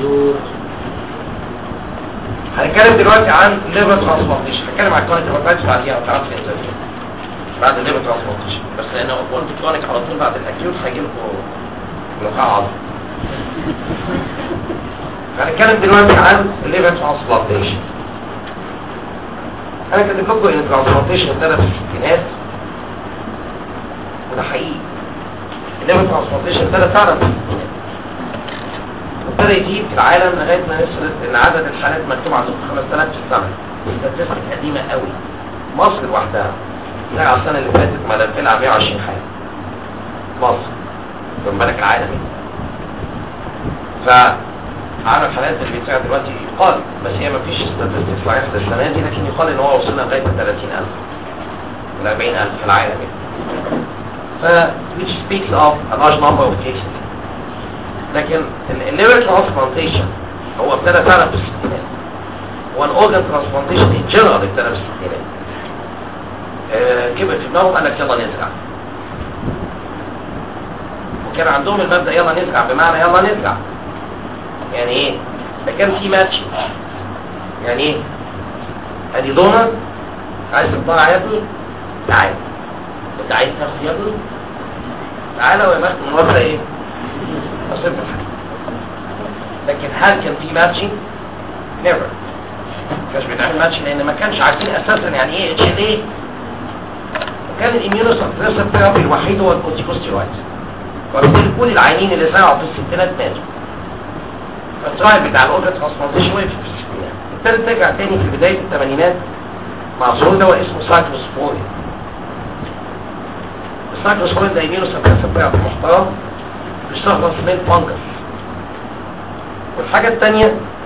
هنتكلم دلوقتي عن ليفر ترانسبلانتيشن هنتكلم عن كونيك هيباتايتس بعديها ما تعرفش انت بعد الليفر ترانسبلانتيشن بس لانه قلت كونيك على طول بعد الاكيوت هيجي لكم نقاع عظم هنتكلم دلوقتي عن الليفر ترانسبلانتيشن انا كاتب لكم ان الترانسبلانتيشن ابتدى في الستينات وده حقيقي الليفر ترانسبلانتيشن ابتدى فعلا في الستينات وابتدى يزيد في العالم لغايه ما نوصل ان عدد الحالات مكتوب عندكم 5000 في السنه ستاتستيك قديمه قوي مصر لوحدها لا على السنه اللي فاتت ملفلها 120 حاله مصر من بالك العالمي فعدد الحالات اللي بيتساعد دلوقتي يقال بس هي ما فيش ستاتستيك صحيح السنه دي لكن يقال ان هو وصلنا لغايه 30000 ل 40000 في العالم ف which speaks of a large number of cases لكن الليفر ترانسبلانتيشن هو ابتدى فعلا في الستينات هو الاورجن ترانسبلانتيشن ان جنرال ابتدى في الستينات آه، كبر في دماغهم قال لك يلا نزرع وكان عندهم المبدا يلا نزرع بمعنى يلا نزرع يعني ايه ده كان في ماتش يعني ايه ادي دونر عايز تطلع يا ابني تعال انت عايز تاخد يا ابني تعالى ويا بخت من وضع ايه أصيب الحاجة لكن هل كان في ماتشنج؟ نيفر كانش بيتعمل ماتش لان ما كانش عارفين اساسا يعني ايه اتش دي وكان الاميونو سبريسر ثيرابي الوحيد هو الكورتيكوستيرويد وبالتالي كل العيانين اللي سمعوا في الستينات ماتوا فالترايل بتاع الاورجن ترانسبلانتيشن وقف في الستينات ابتدت ترجع تاني في بدايه الثمانينات مع ظهور دواء اسمه سايكلوسبورين السايكلوسبورين ده اميونو سبريسر ثيرابي محترم بيستخلص من فانجس والحاجة الثانية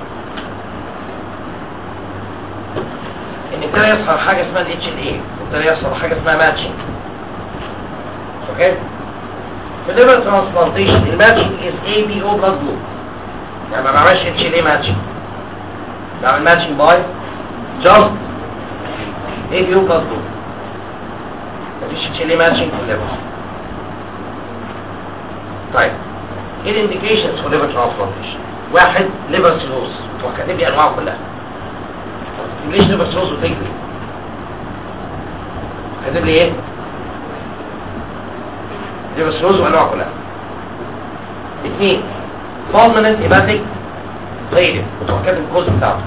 ان ابتدى يحصل حاجة اسمها ال HLA وابتدى يحصل حاجة اسمها ماتشنج اوكي في الليفر ترانسبلانتيشن الماتشنج is ABO blood group يعني ما بعملش HLA ماتشنج بعمل ماتشنج باي just ABO blood group مفيش HLA ماتشنج في الليفر طيب ايه الانديكيشنز فور ليفر ترانسبلانتيشن واحد ليفر سيروز وكاتب لي انواعه كلها ليش ليفر سيروز وتجري كاتب لي ايه ليفر سيروز وانواعه كلها اثنين فالمنت هيباتيك فيلر وكاتب الكوز بتاعته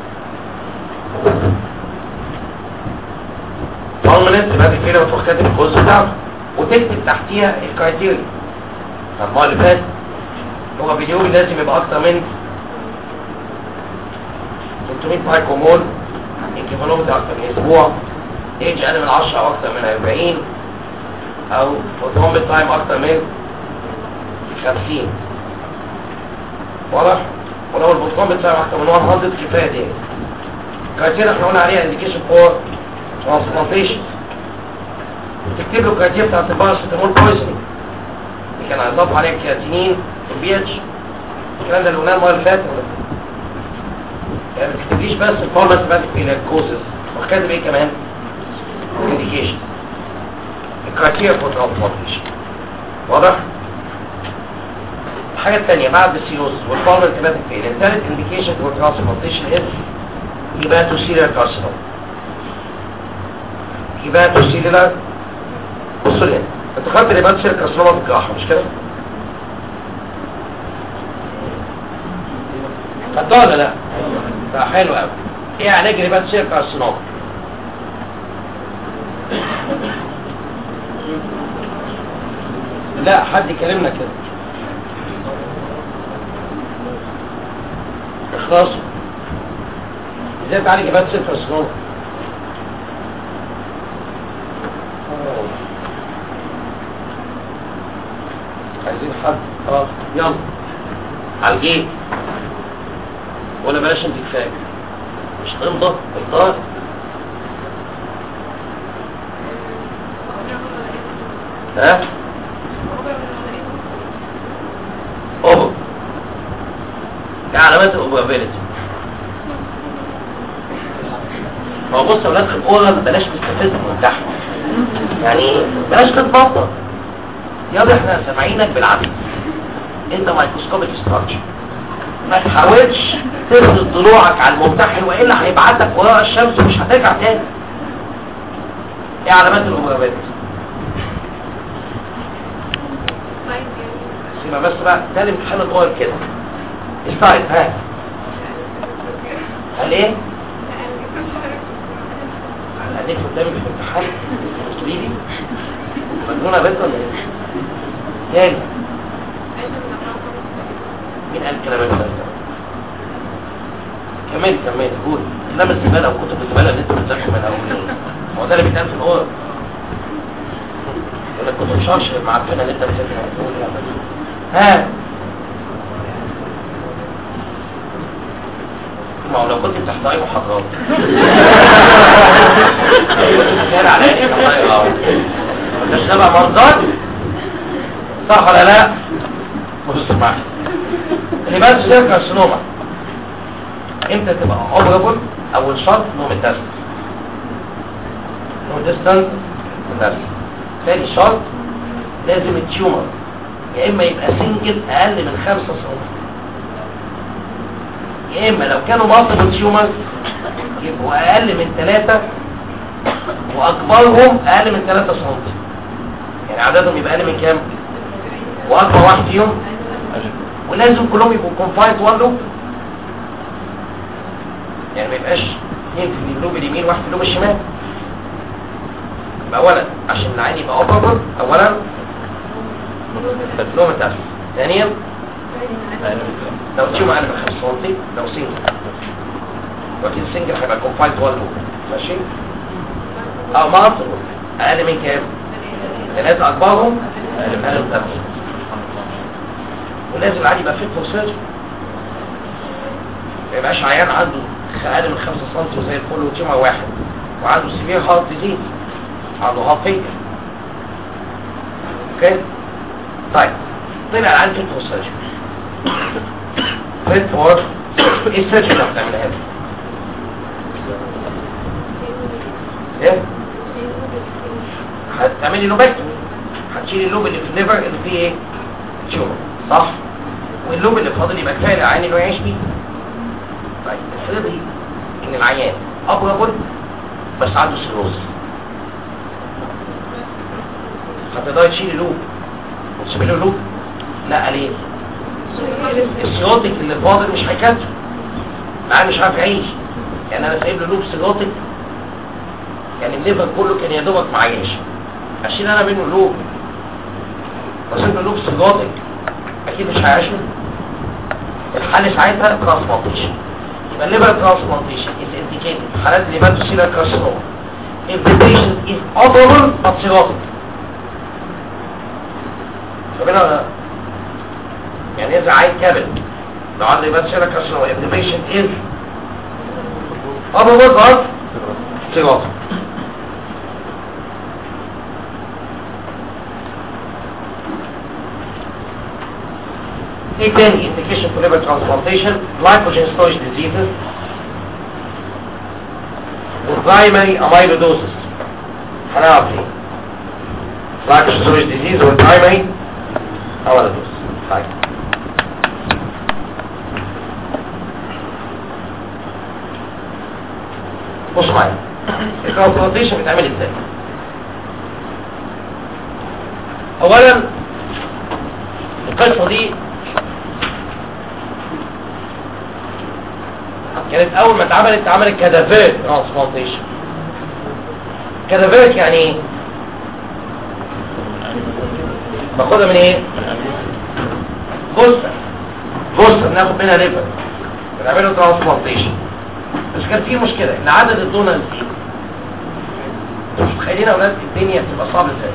فالمنت هيباتيك فيلر وكاتب الكوز بتاعته وتكتب تحتيها الكرايتيريا المرة اللي فات هو بيقول لازم يبقى أكتر من 300 مايكرومول انكفالومتر أكتر من أسبوع ايج أقل من 10 أو أكتر من 40 أو فوتومبل تايم أكتر من 50 واضح؟ ولو الفوتومبل تايم أكتر من 100 كفاية دي كرايتيريا احنا قلنا عليها انديكيشن فور ترانسبلانتيشن تكتب له الكرايتيريا بتاعت الباراسيتامول بويزنينج كان هيضاف عليه كرياتينين والبي اتش الكلام ده اللي قلناه المره اللي فاتت يعني ما تكتبليش بس الفارماسيباتيك الكوزز وكاتب ايه كمان انديكيشن الكرايتيريا فور ترانسبلانتيشن واضح الحاجه الثانيه بعد السيروز والفارماسيباتيك فيل الثالث انديكيشن فور ترانسبلانتيشن از هيباتوسيلر كارسينوم هيباتوسيلر بصوا لي انت خدت الهيبات سيل كارسينوما في الجراحه مش كده؟ خدتها ولا لا؟ ده حلو قوي ايه علاج الهيبات سيل كارسينوما؟ لا حد يكلمنا كده اخلاص ازاي تعالج هيبات سيل كارسينوما؟ عايزين حد اه يلا على الجيب ولا بلاش انت كفايه مش تمضى اختار ها اوبو دي علامات الاوبابيلتي هو بص يا ولاد في الاورال بلاش تستفز من تحت يعني بلاش تتبطل يلا احنا سامعينك بالعدد انت مايكروسكوبيك ستراكشر ما تحاولش تفرض ضلوعك على الممتحن والا هيبعتك وراء الشمس ومش هترجع تاني ايه علامات الاوبرابات سيما بس بقى ده الامتحان الطويل كده ستايل ها قال ايه قالت قدامي في الامتحان قولي مجنونه بنت ولا ايه تاني مين قال الكلام ده كمل كمل قول انما الزباله وكتب الزباله اللي انتوا بتذاكروا منها ومنين هو ده اللي بيتقال في الاول يقول لك كنت مشرش معفنه اللي انت بتذاكرها تقول يا بني. ها ما هو لو كنت بتحضري محاضرات كان على ايه بتحضري اه مش تبع مرضات صح ولا لا بص معايا اللي بس سير كارسينوما امتى تبقى اوبرابل اول شرط نو ميتاستس نو ديستانس ميتاستس ثاني شرط لازم التيومر يا اما يبقى سنجل اقل من 5 سم يا اما لو كانوا مالتيبل تيومرز يبقوا اقل من 3 واكبرهم اقل من 3 سم يعني عددهم يبقى اقل من كام واكبر واحد فيهم ولازم كلهم يبقوا كونفايت وان لوب يعني ما يبقاش اثنين في اللوب اليمين واحد في اللوب الشمال يبقى اولا عشان العين يبقى اوبرابل اولا لو متاسس ثانيا لو تيوم اقل من 5 سم لو سنجل لكن سنجل هيبقى كونفايت وان لوب ماشي او مالتيبل اقل من كام ثلاثة اكبرهم اقل من 3 ولازم العادي يبقى فيت فور سيرجري ما يبقاش عيان عنده اقل من 5 سم وزي الفل وتيومر واحد وعنده سيفير هارت ديزيز عنده هارت فيلر اوكي طيب طلع العيان فيت فور سيرجري فيت فور ايه السيرجري اللي هتعملها له؟ ايه؟ هتعملي لوبكتومي هتشيلي اللوب اللي في الليفر اللي فيه ايه؟ تيومر صح؟ واللوب اللي فاضل يبقى كفايه العيان انه يعيش بيه طيب افرضي ان العيان ابربل بس عنده سيروز هتقدري تشيلي لوب وتسيبي له لوب لا ليه السيروتك اللي فاضل مش هيكفي العيان مش عارف يعيش يعني انا سايب له لوب سيروتك يعني الليفر كله كان يا دوبك معيش اشيل انا منه لوب واسيب له لوب سيروتك اكيد مش هيعيش منه الحل ساعتها ترانسبلانتيشن يبقى الليفر ترانسبلانتيشن is indicated حالات اللي باتوا سيلر كارسينوما if the patient is operable but cirrhotic فبنا ولا لا؟ يعني اذا عين كامل لو عنده يبقى سيلر كارسينوما if the patient is operable but cirrhotic ايه تاني indication for liver transplantation glycogen storage diseases primary amyloidosis هنعرف ايه glycogen storage disease or primary amyloidosis طيب بص معايا الترانسبلانتيشن بتعمل ازاي اولا القصه دي كانت اول ما اتعملت اتعملت كادافير ترانسبلانتيشن كادافير يعني ايه باخدها من ايه جثه جثه بناخد منها ليفر بنعمله ترانسبلانتيشن بس كان في مشكله ان عدد الدونرز دي مش متخيلين يا اولاد الدنيا بتبقى صعبه ازاي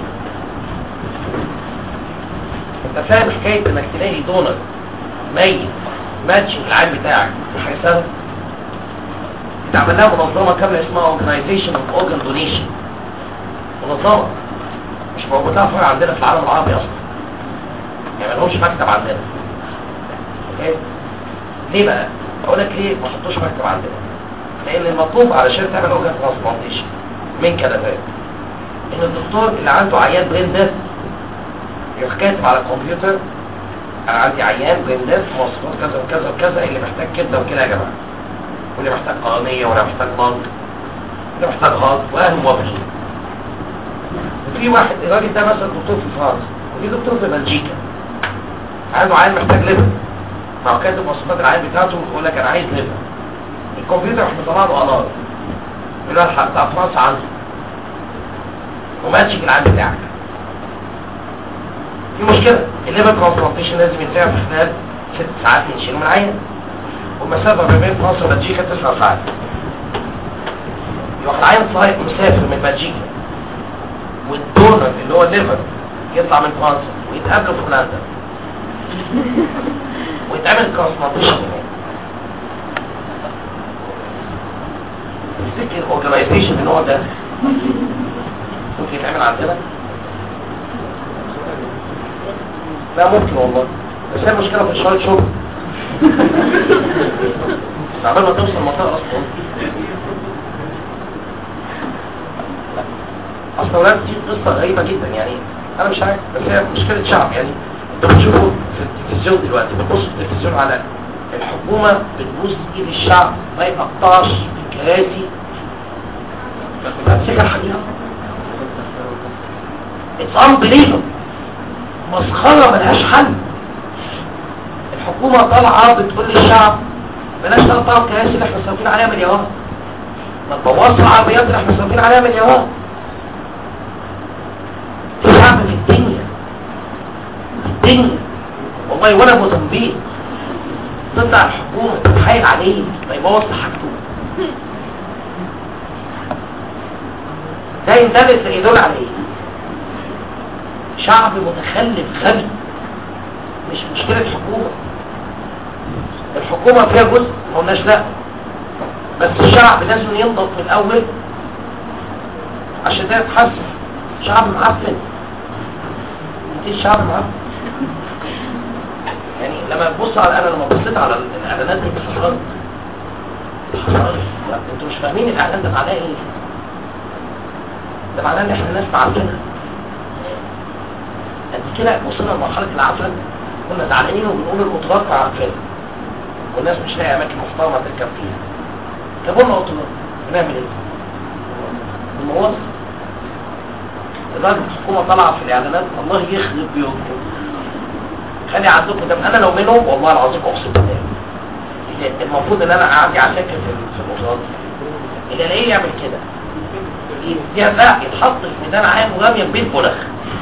انت فاهم حكايه انك تلاقي دونر ميت ماتش العيال بتاعك حاجه سهله اتعمل لها منظمه كامله اسمها Organization of Organ Donation منظمه مش موجود لها فرع عندنا في العالم العربي اصلا يعني ملهمش مكتب عندنا اوكي ليه بقى اقول لك ليه ما حطوش مكتب عندنا لان المطلوب علشان تعمل اورجان ترانسبلانتيشن من كلامات ان الدكتور اللي عنده عيان برين ديث يروح كاتب على الكمبيوتر انا عندي عيان جندات مواصفات كذا وكذا وكذا اللي محتاج كبده وكده يا جماعه واللي محتاج قرنيه ولا محتاج بنك اللي محتاج غلط واهل موافقين وفي واحد الراجل ده مثلا دكتور في فرنسا وفي دكتور في بلجيكا عنده عيان محتاج ليفر ما هو كاتب مواصفات العيان بتاعته ويقول لك انا عايز ليفر الكمبيوتر راح مطلع له قناه يقول له الحق بتاع فرنسا عنده وماتش في العيان بتاعك في مشكلة الليفر ترانسبلانتيشن لازم يتعمل في خلال ست ساعات ينشيله من العيان والمسافة ما بين فرنسا وبلجيكا تسع ساعات يروح العيان صاير مسافر من بلجيكا والدونر اللي هو الليفر يطلع من فرنسا ويتقابلوا في هولندا ويتعمل ترانسبلانتيشن هناك تفتكر الاورجنايزيشن النوع ده ممكن يتعمل عندنا؟ لا ممكن والله بس هي المشكلة في الشهر شغل عبال ما توصل المنطقة أصلا أصلا ولاد دي قصة غريبة جدا يعني أنا مش عارف بس هي مشكلة شعب يعني أنت بتشوفوا في التلفزيون دلوقتي بتبص في التلفزيون على الحكومة بتبوس إيد الشعب ما يقطعش الكراسي تمسكها الحقيقة It's unbelievable مسخرة ملهاش حل الحكومة طالعة بتقول للشعب بلاش تقطعوا الكراسي اللي احنا صارفين عليها مليارات ما تبوظوا العربيات اللي احنا صارفين عليها مليارات في شعب في الدنيا في الدنيا والله وانا موزمبيق تطلع الحكومة تتحايل عليه ما يبوظ حاجته ده يندرس يدل عليه شعب متخلف غبي مش مشكلة حكومة الحكومة فيها جزء ما قلناش لا بس الشعب لازم ينضف من الأول عشان ده يتحسن شعب معفن ايه الشعب معفن يعني لما تبص على انا لما بصيت على الاعلانات دي اتحصرت اتحصرت انتوا مش فاهمين الاعلان ده معناه ايه ده معناه ان احنا ناس معفنه قد كده وصلنا لمرحلة العفن كنا زعلانين وبنقول القطارات عفن والناس مش لاقي أماكن محترمة تركب فيها جابوا لنا قطارات بنعمل ايه؟ المواصل الراجل الحكومة طالعة في الإعلانات الله يخرب بيوتكم خلي عندكم ده أنا لو منهم والله العظيم أقسم بالله المفروض إن أنا أعدي على فكرة في القطارات اللي الاقيه يعمل كده لا يتحط في ميدان عام ورمية بين بلخ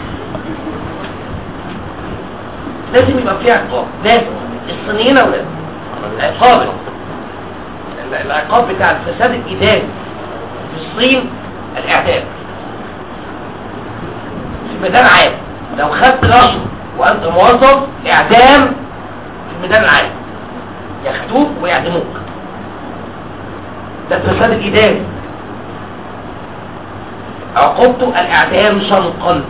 لازم يبقى فيه عقاب لازم الصينيين اولاد عقاب العقاب بتاع الفساد الاداري في الصين الاعدام في ميدان عام لو خدت رشوه وانت موظف اعدام في الميدان العام ياخدوك ويعدموك ده الفساد الاداري عقوبته الاعدام شنقا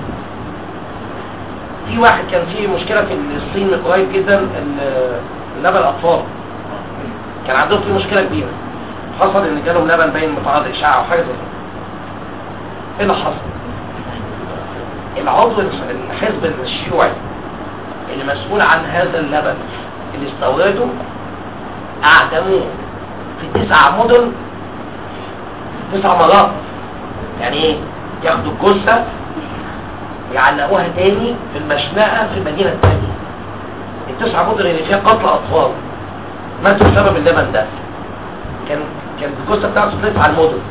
في واحد كان فيه مشكلة في الصين من قريب جدا ال- لبن الأطفال كان عندهم فيه مشكلة كبيرة حصل ان جالهم لبن باين متعرض اشعاع او حاجة زي كده ايه اللي حصل العضو الحزب الشيوعي اللي مسؤول عن هذا اللبن اللي استورده اعدموه في تسع مدن تسع مرات يعني ايه ياخدوا الجثة ويعلقوها تاني في المشنقة في المدينة التانية التسع مدن اللي فيها قتل أطفال ماتوا بسبب اللبن ده كان كان الجثة بتاعته تلف على المدن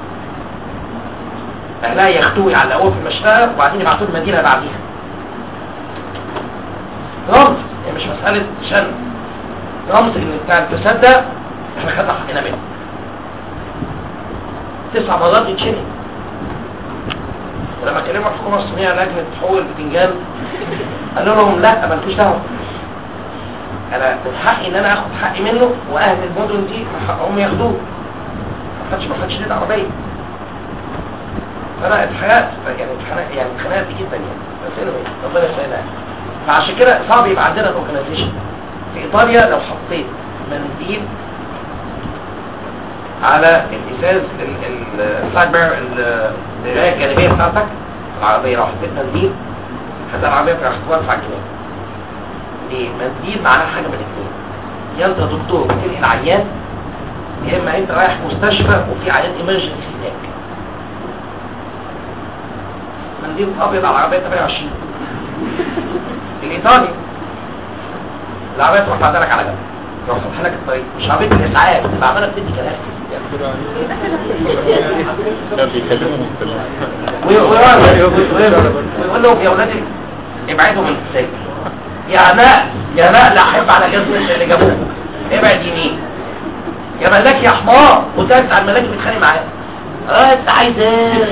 أهلها ياخدوه يعلقوه في المشنقة وبعدين يبعتوه المدينة بعديها رمز هي مش مسألة شن رمز ان بتاع الفساد ده احنا خدنا حقنا منه تسع مرات يتشنق ولما كلموا الحكومة الصينية لجنة حقوق البتنجان قالوا لهم لا مالكوش دعوة انا من حقي ان انا اخد حقي منه واهل المدن دي من حقهم ياخدوه ما خدش ما خدش ليه عربية فانا اتخنقت يعني اتخنقت يعني اتخنقت جدا يعني بس anyway ربنا يسهلها يعني فعشان كده صعب يبقى عندنا الاورجنايزيشن في ايطاليا لو حطيت منديل على الازاز السايد بير الرواية الجانبية بتاعتك العربية لو حطيت منديل هتلاقي العربية بتاعتك واقفة على الجنيه ليه؟ منديل معناه حاجه من الاثنين يا انت دكتور بتنقل عيان يا اما انت رايح مستشفى وفي عيان ايمرجنسي هناك منديل ابيض على العربيه 28 الايطالي العربيه تروح بعدلك على جنب تروح فاتحه لك الطريق مش عربيه الاسعاف تبقى عماله بتدي كلام لا بيكلموا مستلم ويقول لهم يا ولادي ابعدوا من السجن يا ناء يا ناء لا احب على جسم اللي جابوه ابعد يمين يا ملاك يا حمار وتاكس على الملاك بيتخانق معاه اه انت عايز ايه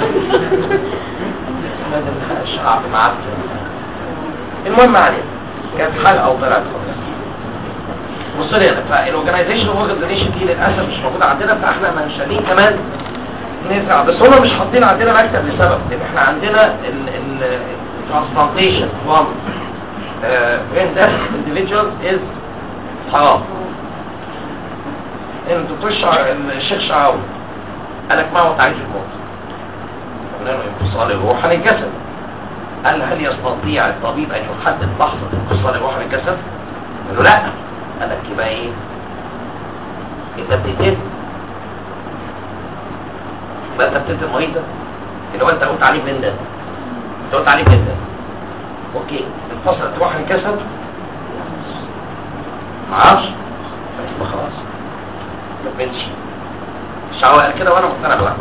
الشعب معاك المهم عليه كانت حلقه وطلعت خلاص بص لي هنا فالاورجنايزيشن اورجنايزيشن دي للاسف مش موجوده عندنا فاحنا منشالين كمان نزرع بس هم مش حاطين عندنا مكتب لسبب لان احنا عندنا الترانسبلانتيشن from brain death individual is حرام ان الدكتور شع... الشيخ شعراوي قال لك ما هو تعريف الموت قلنا له انفصال الروح عن الجسد قال هل يستطيع الطبيب ان يحدد لحظه انفصال الروح عن الجسد؟ قال له لا قال لك يبقى ايه؟ يبقى بتقتل يبقى انت بتقتل المريض ده اللي هو انت قلت عليه من ده انت قلت عليه من ده اوكي انفصلت روح عن الجسد معرفش يبقى خلاص ما تبينش الشعوى قال كده وانا مقتنع بده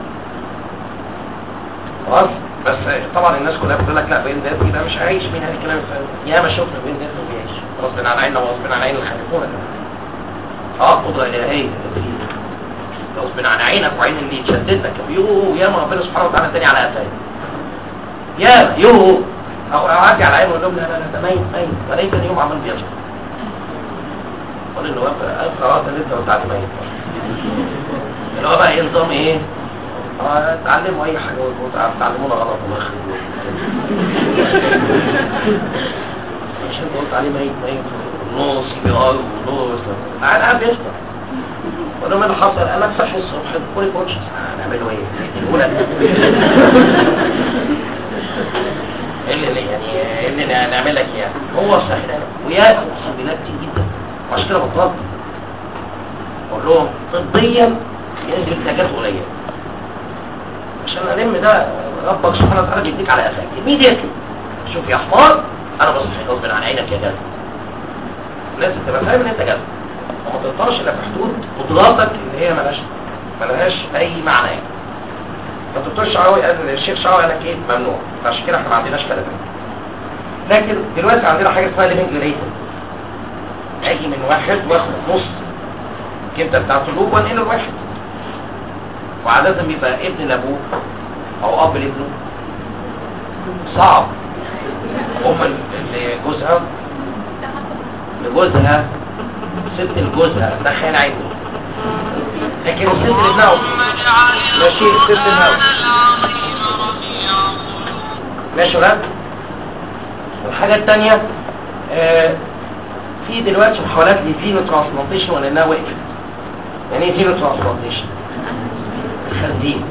خلاص بس طبعا الناس كلها بتقول لك لا بين ده ده مش عايش مين هذا الكلام يا ما شفنا بين ده ما بيعيش غصب عن عيننا وغصب عن عين اللي خلفونا اه قدره الهيه غصب عن عينك وعين اللي يتشدد لك يوه يا ما ربنا سبحانه وتعالى اداني على قفاي يا يوه او اعدي على عينه واقول لهم لا لا لا ده ميت ميت وليس اليوم عمال بيشرب قول انه قرات اللي انت قلت عليه ميت اللي هو بقى ايه نظام ايه اه تعلموا اي حاجه وتعلمونا غلط الله يخليكم مش انت قلت عليه ميت ميت نص بي ار ونص قاعد قاعد بيشرب ولما اللي حصل قال لك صحي الصبح كل كوتش هنعمله ايه؟ الاولى ايه اللي يعني ايه اللي نعمل لك يعني هو صحيح ويا اقسم بالله كتير جدا وعشان كده بطلت اقول لهم طبيا ينزل انتاجات قليله عشان الم ده ربك سبحانه وتعالى بيديك على قفاك immediately شوف يا حمار انا بصحي غصب عن عينك يا جدع لازم تبقى فاهم ان انت جدع وما تقطعش الا في حدود قدراتك اللي هي ملهاش ملهاش اي معنى يعني فالدكتور شعراوي قال الشيخ شعراوي قال لك ايه ممنوع فعشان كده احنا ما عندناش كلام لكن دلوقتي عندنا حاجه اسمها ليفنج ريتنج اجي من واحد واخد نص الكبده بتاعته الجوب وانقله لواحد وعادة بيبقى ابن لابوه او اب لابنه صعب ام لجوزها لجوزها ست لجوزها ده خيال عيني لكن الست لابنها ماشي الست لابنها ماشي ولاد الحاجة التانية آه في دلوقتي محاولات لفينو ترانسبلانتيشن ولا انها وقفت يعني ايه فينو ترانسبلانتيشن الخنزير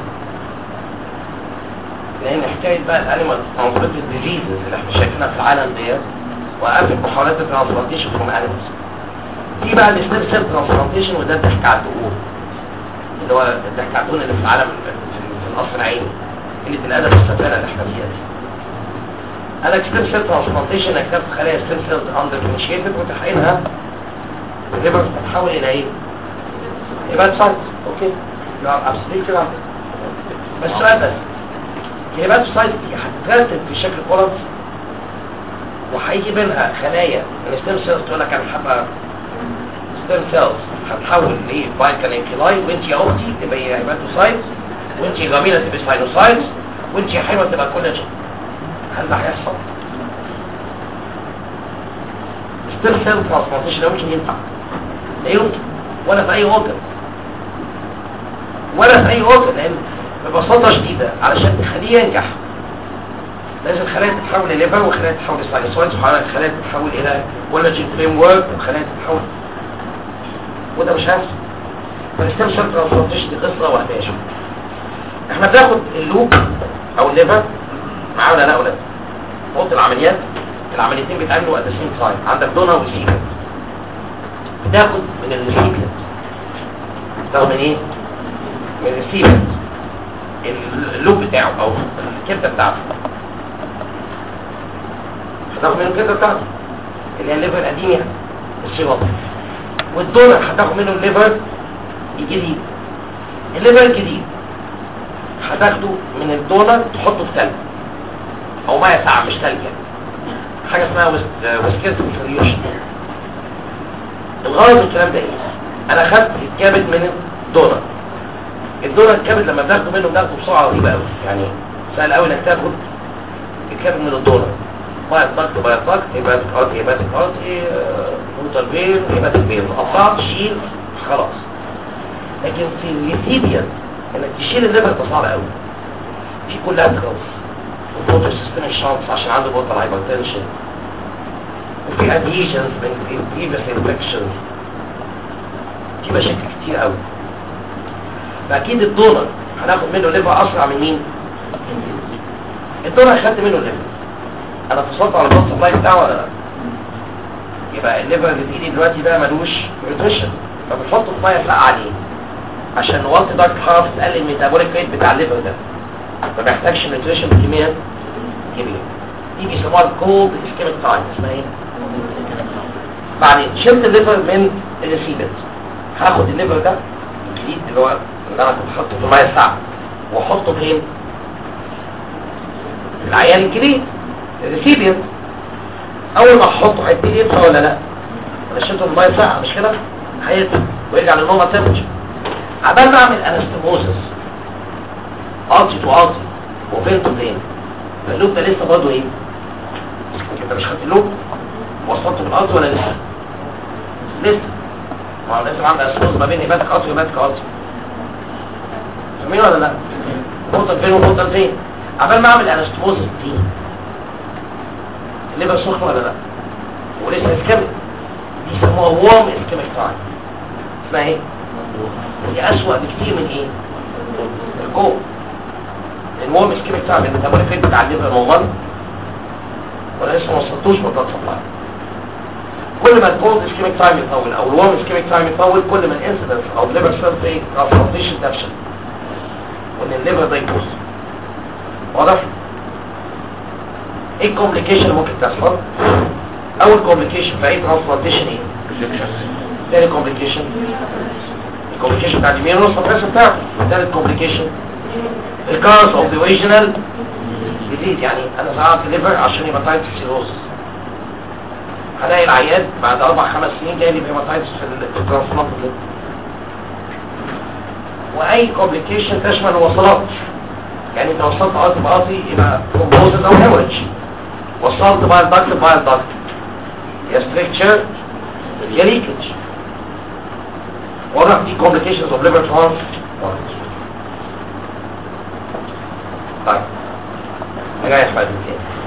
لان حكايه بقى الانيمال ترانسبلانتد ديزيزز اللي احنا شايفينها في العالم ديت وقفت محاولات الترانسبلانتيشن فروم انيمالز في بقى الستيم سيل ترانسبلانتيشن وده الضحك على الدقون اللي هو الضحك على الدقون اللي في العالم في القصر العيني اللي الادب السفاله اللي احنا فيها دي انا ستيم سيل ترانسبلانتيشن اكتبت خلايا ستيم سيلز اندر انيشيتد وتحقينها الليبر تتحول الى ايه؟ يبقى سايت اوكي لا ابسوليت كده بس سؤال بس الهيبات سايت دي هتترتب في شكل كولز وهيجي منها خلايا من ستيم سيلز تقول لك انا حابه ستيم سيلز هتحول لبايكالينكيلاي وانت يا اختي تبقى هيباتوسايتس وانت يا جميله تبقى ساينوسايتس وانت يا حلوه تبقى كولاجين هل ده هيحصل؟ ستيم سيل ترانسبلانتيشن ده ممكن ينفع لا يمكن ولا في اي وجه ولا في اي وجه لان ببساطه شديده علشان الخليه ينجح لازم الخلايا تتحول لليفر وخلايا تتحول لساينوسايتس وخلايا تتحول الى كولاجين فريم ورك وخلايا تتحول وده مش هيحصل فالستيم سيل ترانسبلانتيشن دي قصه وهدايه شويه احنا بناخد اللوب او الليفر معاه ولا لا اولاد اوضه العمليات العمليتين بيتعملوا at the same time عندك دونر وسيبت بتاخد من الريسيبت بتاخد من ايه؟ من الريسيبت اللوب بتاعه او الكبده بتاعته هتاخد منه الكبده بتاعته اللي هي الليفر القديم يعني الصيغه والدونر هتاخد منه الليفر الجديد الليفر الجديد هتاخده من الدونر تحطه في تلج او ميه ساقعه مش تلج يعني. حاجه اسمها ويسكيت سوليوشن الغرض من الكلام ده ايه انا خدت الكبد من الدونر الدونر الكبد لما بناخده منه بناخده بسرعه رهيبه قوي يعني سهل قوي انك تاخد الكبد من الدونر بايت ضغط بايت ضغط هيباتيك ارت هيباتيك ارت موتر فين هيباتيك فين قطعت شيل خلاص لكن في الريسيبيان انك تشيل الليفر ده صعب قوي في كلها كروس وبروتو سيستم شانس عشان عنده بوتر هايبرتنشن وفي ادهيجنز من بريفيس انفكشنز في مشاكل كتير قوي فاكيد الدونر هناخد منه ليفر اسرع من مين الدونر خدت منه الليفر انا اتصلت على البلد سبلاي بتاعه ولا لا يبقى الليفر اللي في ايدي دلوقتي ده ملوش نيوتريشن فبنحطه في ميه ساقعه عليه عشان نوطي درجه الحراره تقلل الميتابوليك ريت بتاع الليفر ده ما بيحتاجش نيوتريشن بكميه كبيره دي بيسموها الكولد اسكيميك تايم اسمها ايه بعدين شلت الليفر من الريسيبنت هاخد الليفر ده الجديد اللي هو اللي انا كنت حاطه في الميه ساقعه واحطه فين العيان الجديد الريسيبينت اول ما احطه هيبتدي يطلع ولا لا انا شلته من الميه ساقعه مش كده هيطلع ويرجع للنورمال تمبرتشر عبال ما اعمل انستموزس التي تو التي وفين تو فين اللوب ده لسه برضه ايه انت مش خدت اللوب وصلته بالالتي ولا لسه لسه ما هو لازم اعمل انستموزس ما بين هيباتيك التي وهيباتيك التي فاهمين ولا لا نقطه فين ونقطه فين عبال ما اعمل انستموزس دي الليفر سخن ولا لا ولسه اسكيميك دي يسموها وورم اسكيميك تايم اسمها ايه دي اسوأ بكتير من ايه الجو الوورم اسكيميك تايم الميتابوليك ريت بتاع الليفر نورمال ولا لسه ما وصلتوش بطاقه سبلاي كل ما الكولد اسكيميك تايم يطول او الوورم اسكيميك تايم يطول كل ما الانسيدنس او الليفر سيلز ايه ترانسبلانتيشن تفشل وان الليفر ده يبوظ واضح ايه الكومبليكيشن اللي ممكن تحصل اول كومبليكيشن في اي ترانسبلانتيشن ايه ثاني كومبليكيشن الكومبليكيشن بتاع الاميونو سبريسر بتاعته ثالث كومبليكيشن الكارس اوف ذا ريجنال ديزيز يعني انا زرعت الليفر عشان هيباتايتس سيروز هلاقي العيان بعد اربع خمس سنين جاي لي هيباتايتس في الترانسبلانت واي كومبليكيشن تشمل الوصلات يعني انت وصلت ارض بقاطي يبقى كومبوزيت او هيوريدج وصلت بايل داكت بايل داكت يا ستريكتشر يا ليكج واضح دي complications of liver transplant طيب نريح بعد كده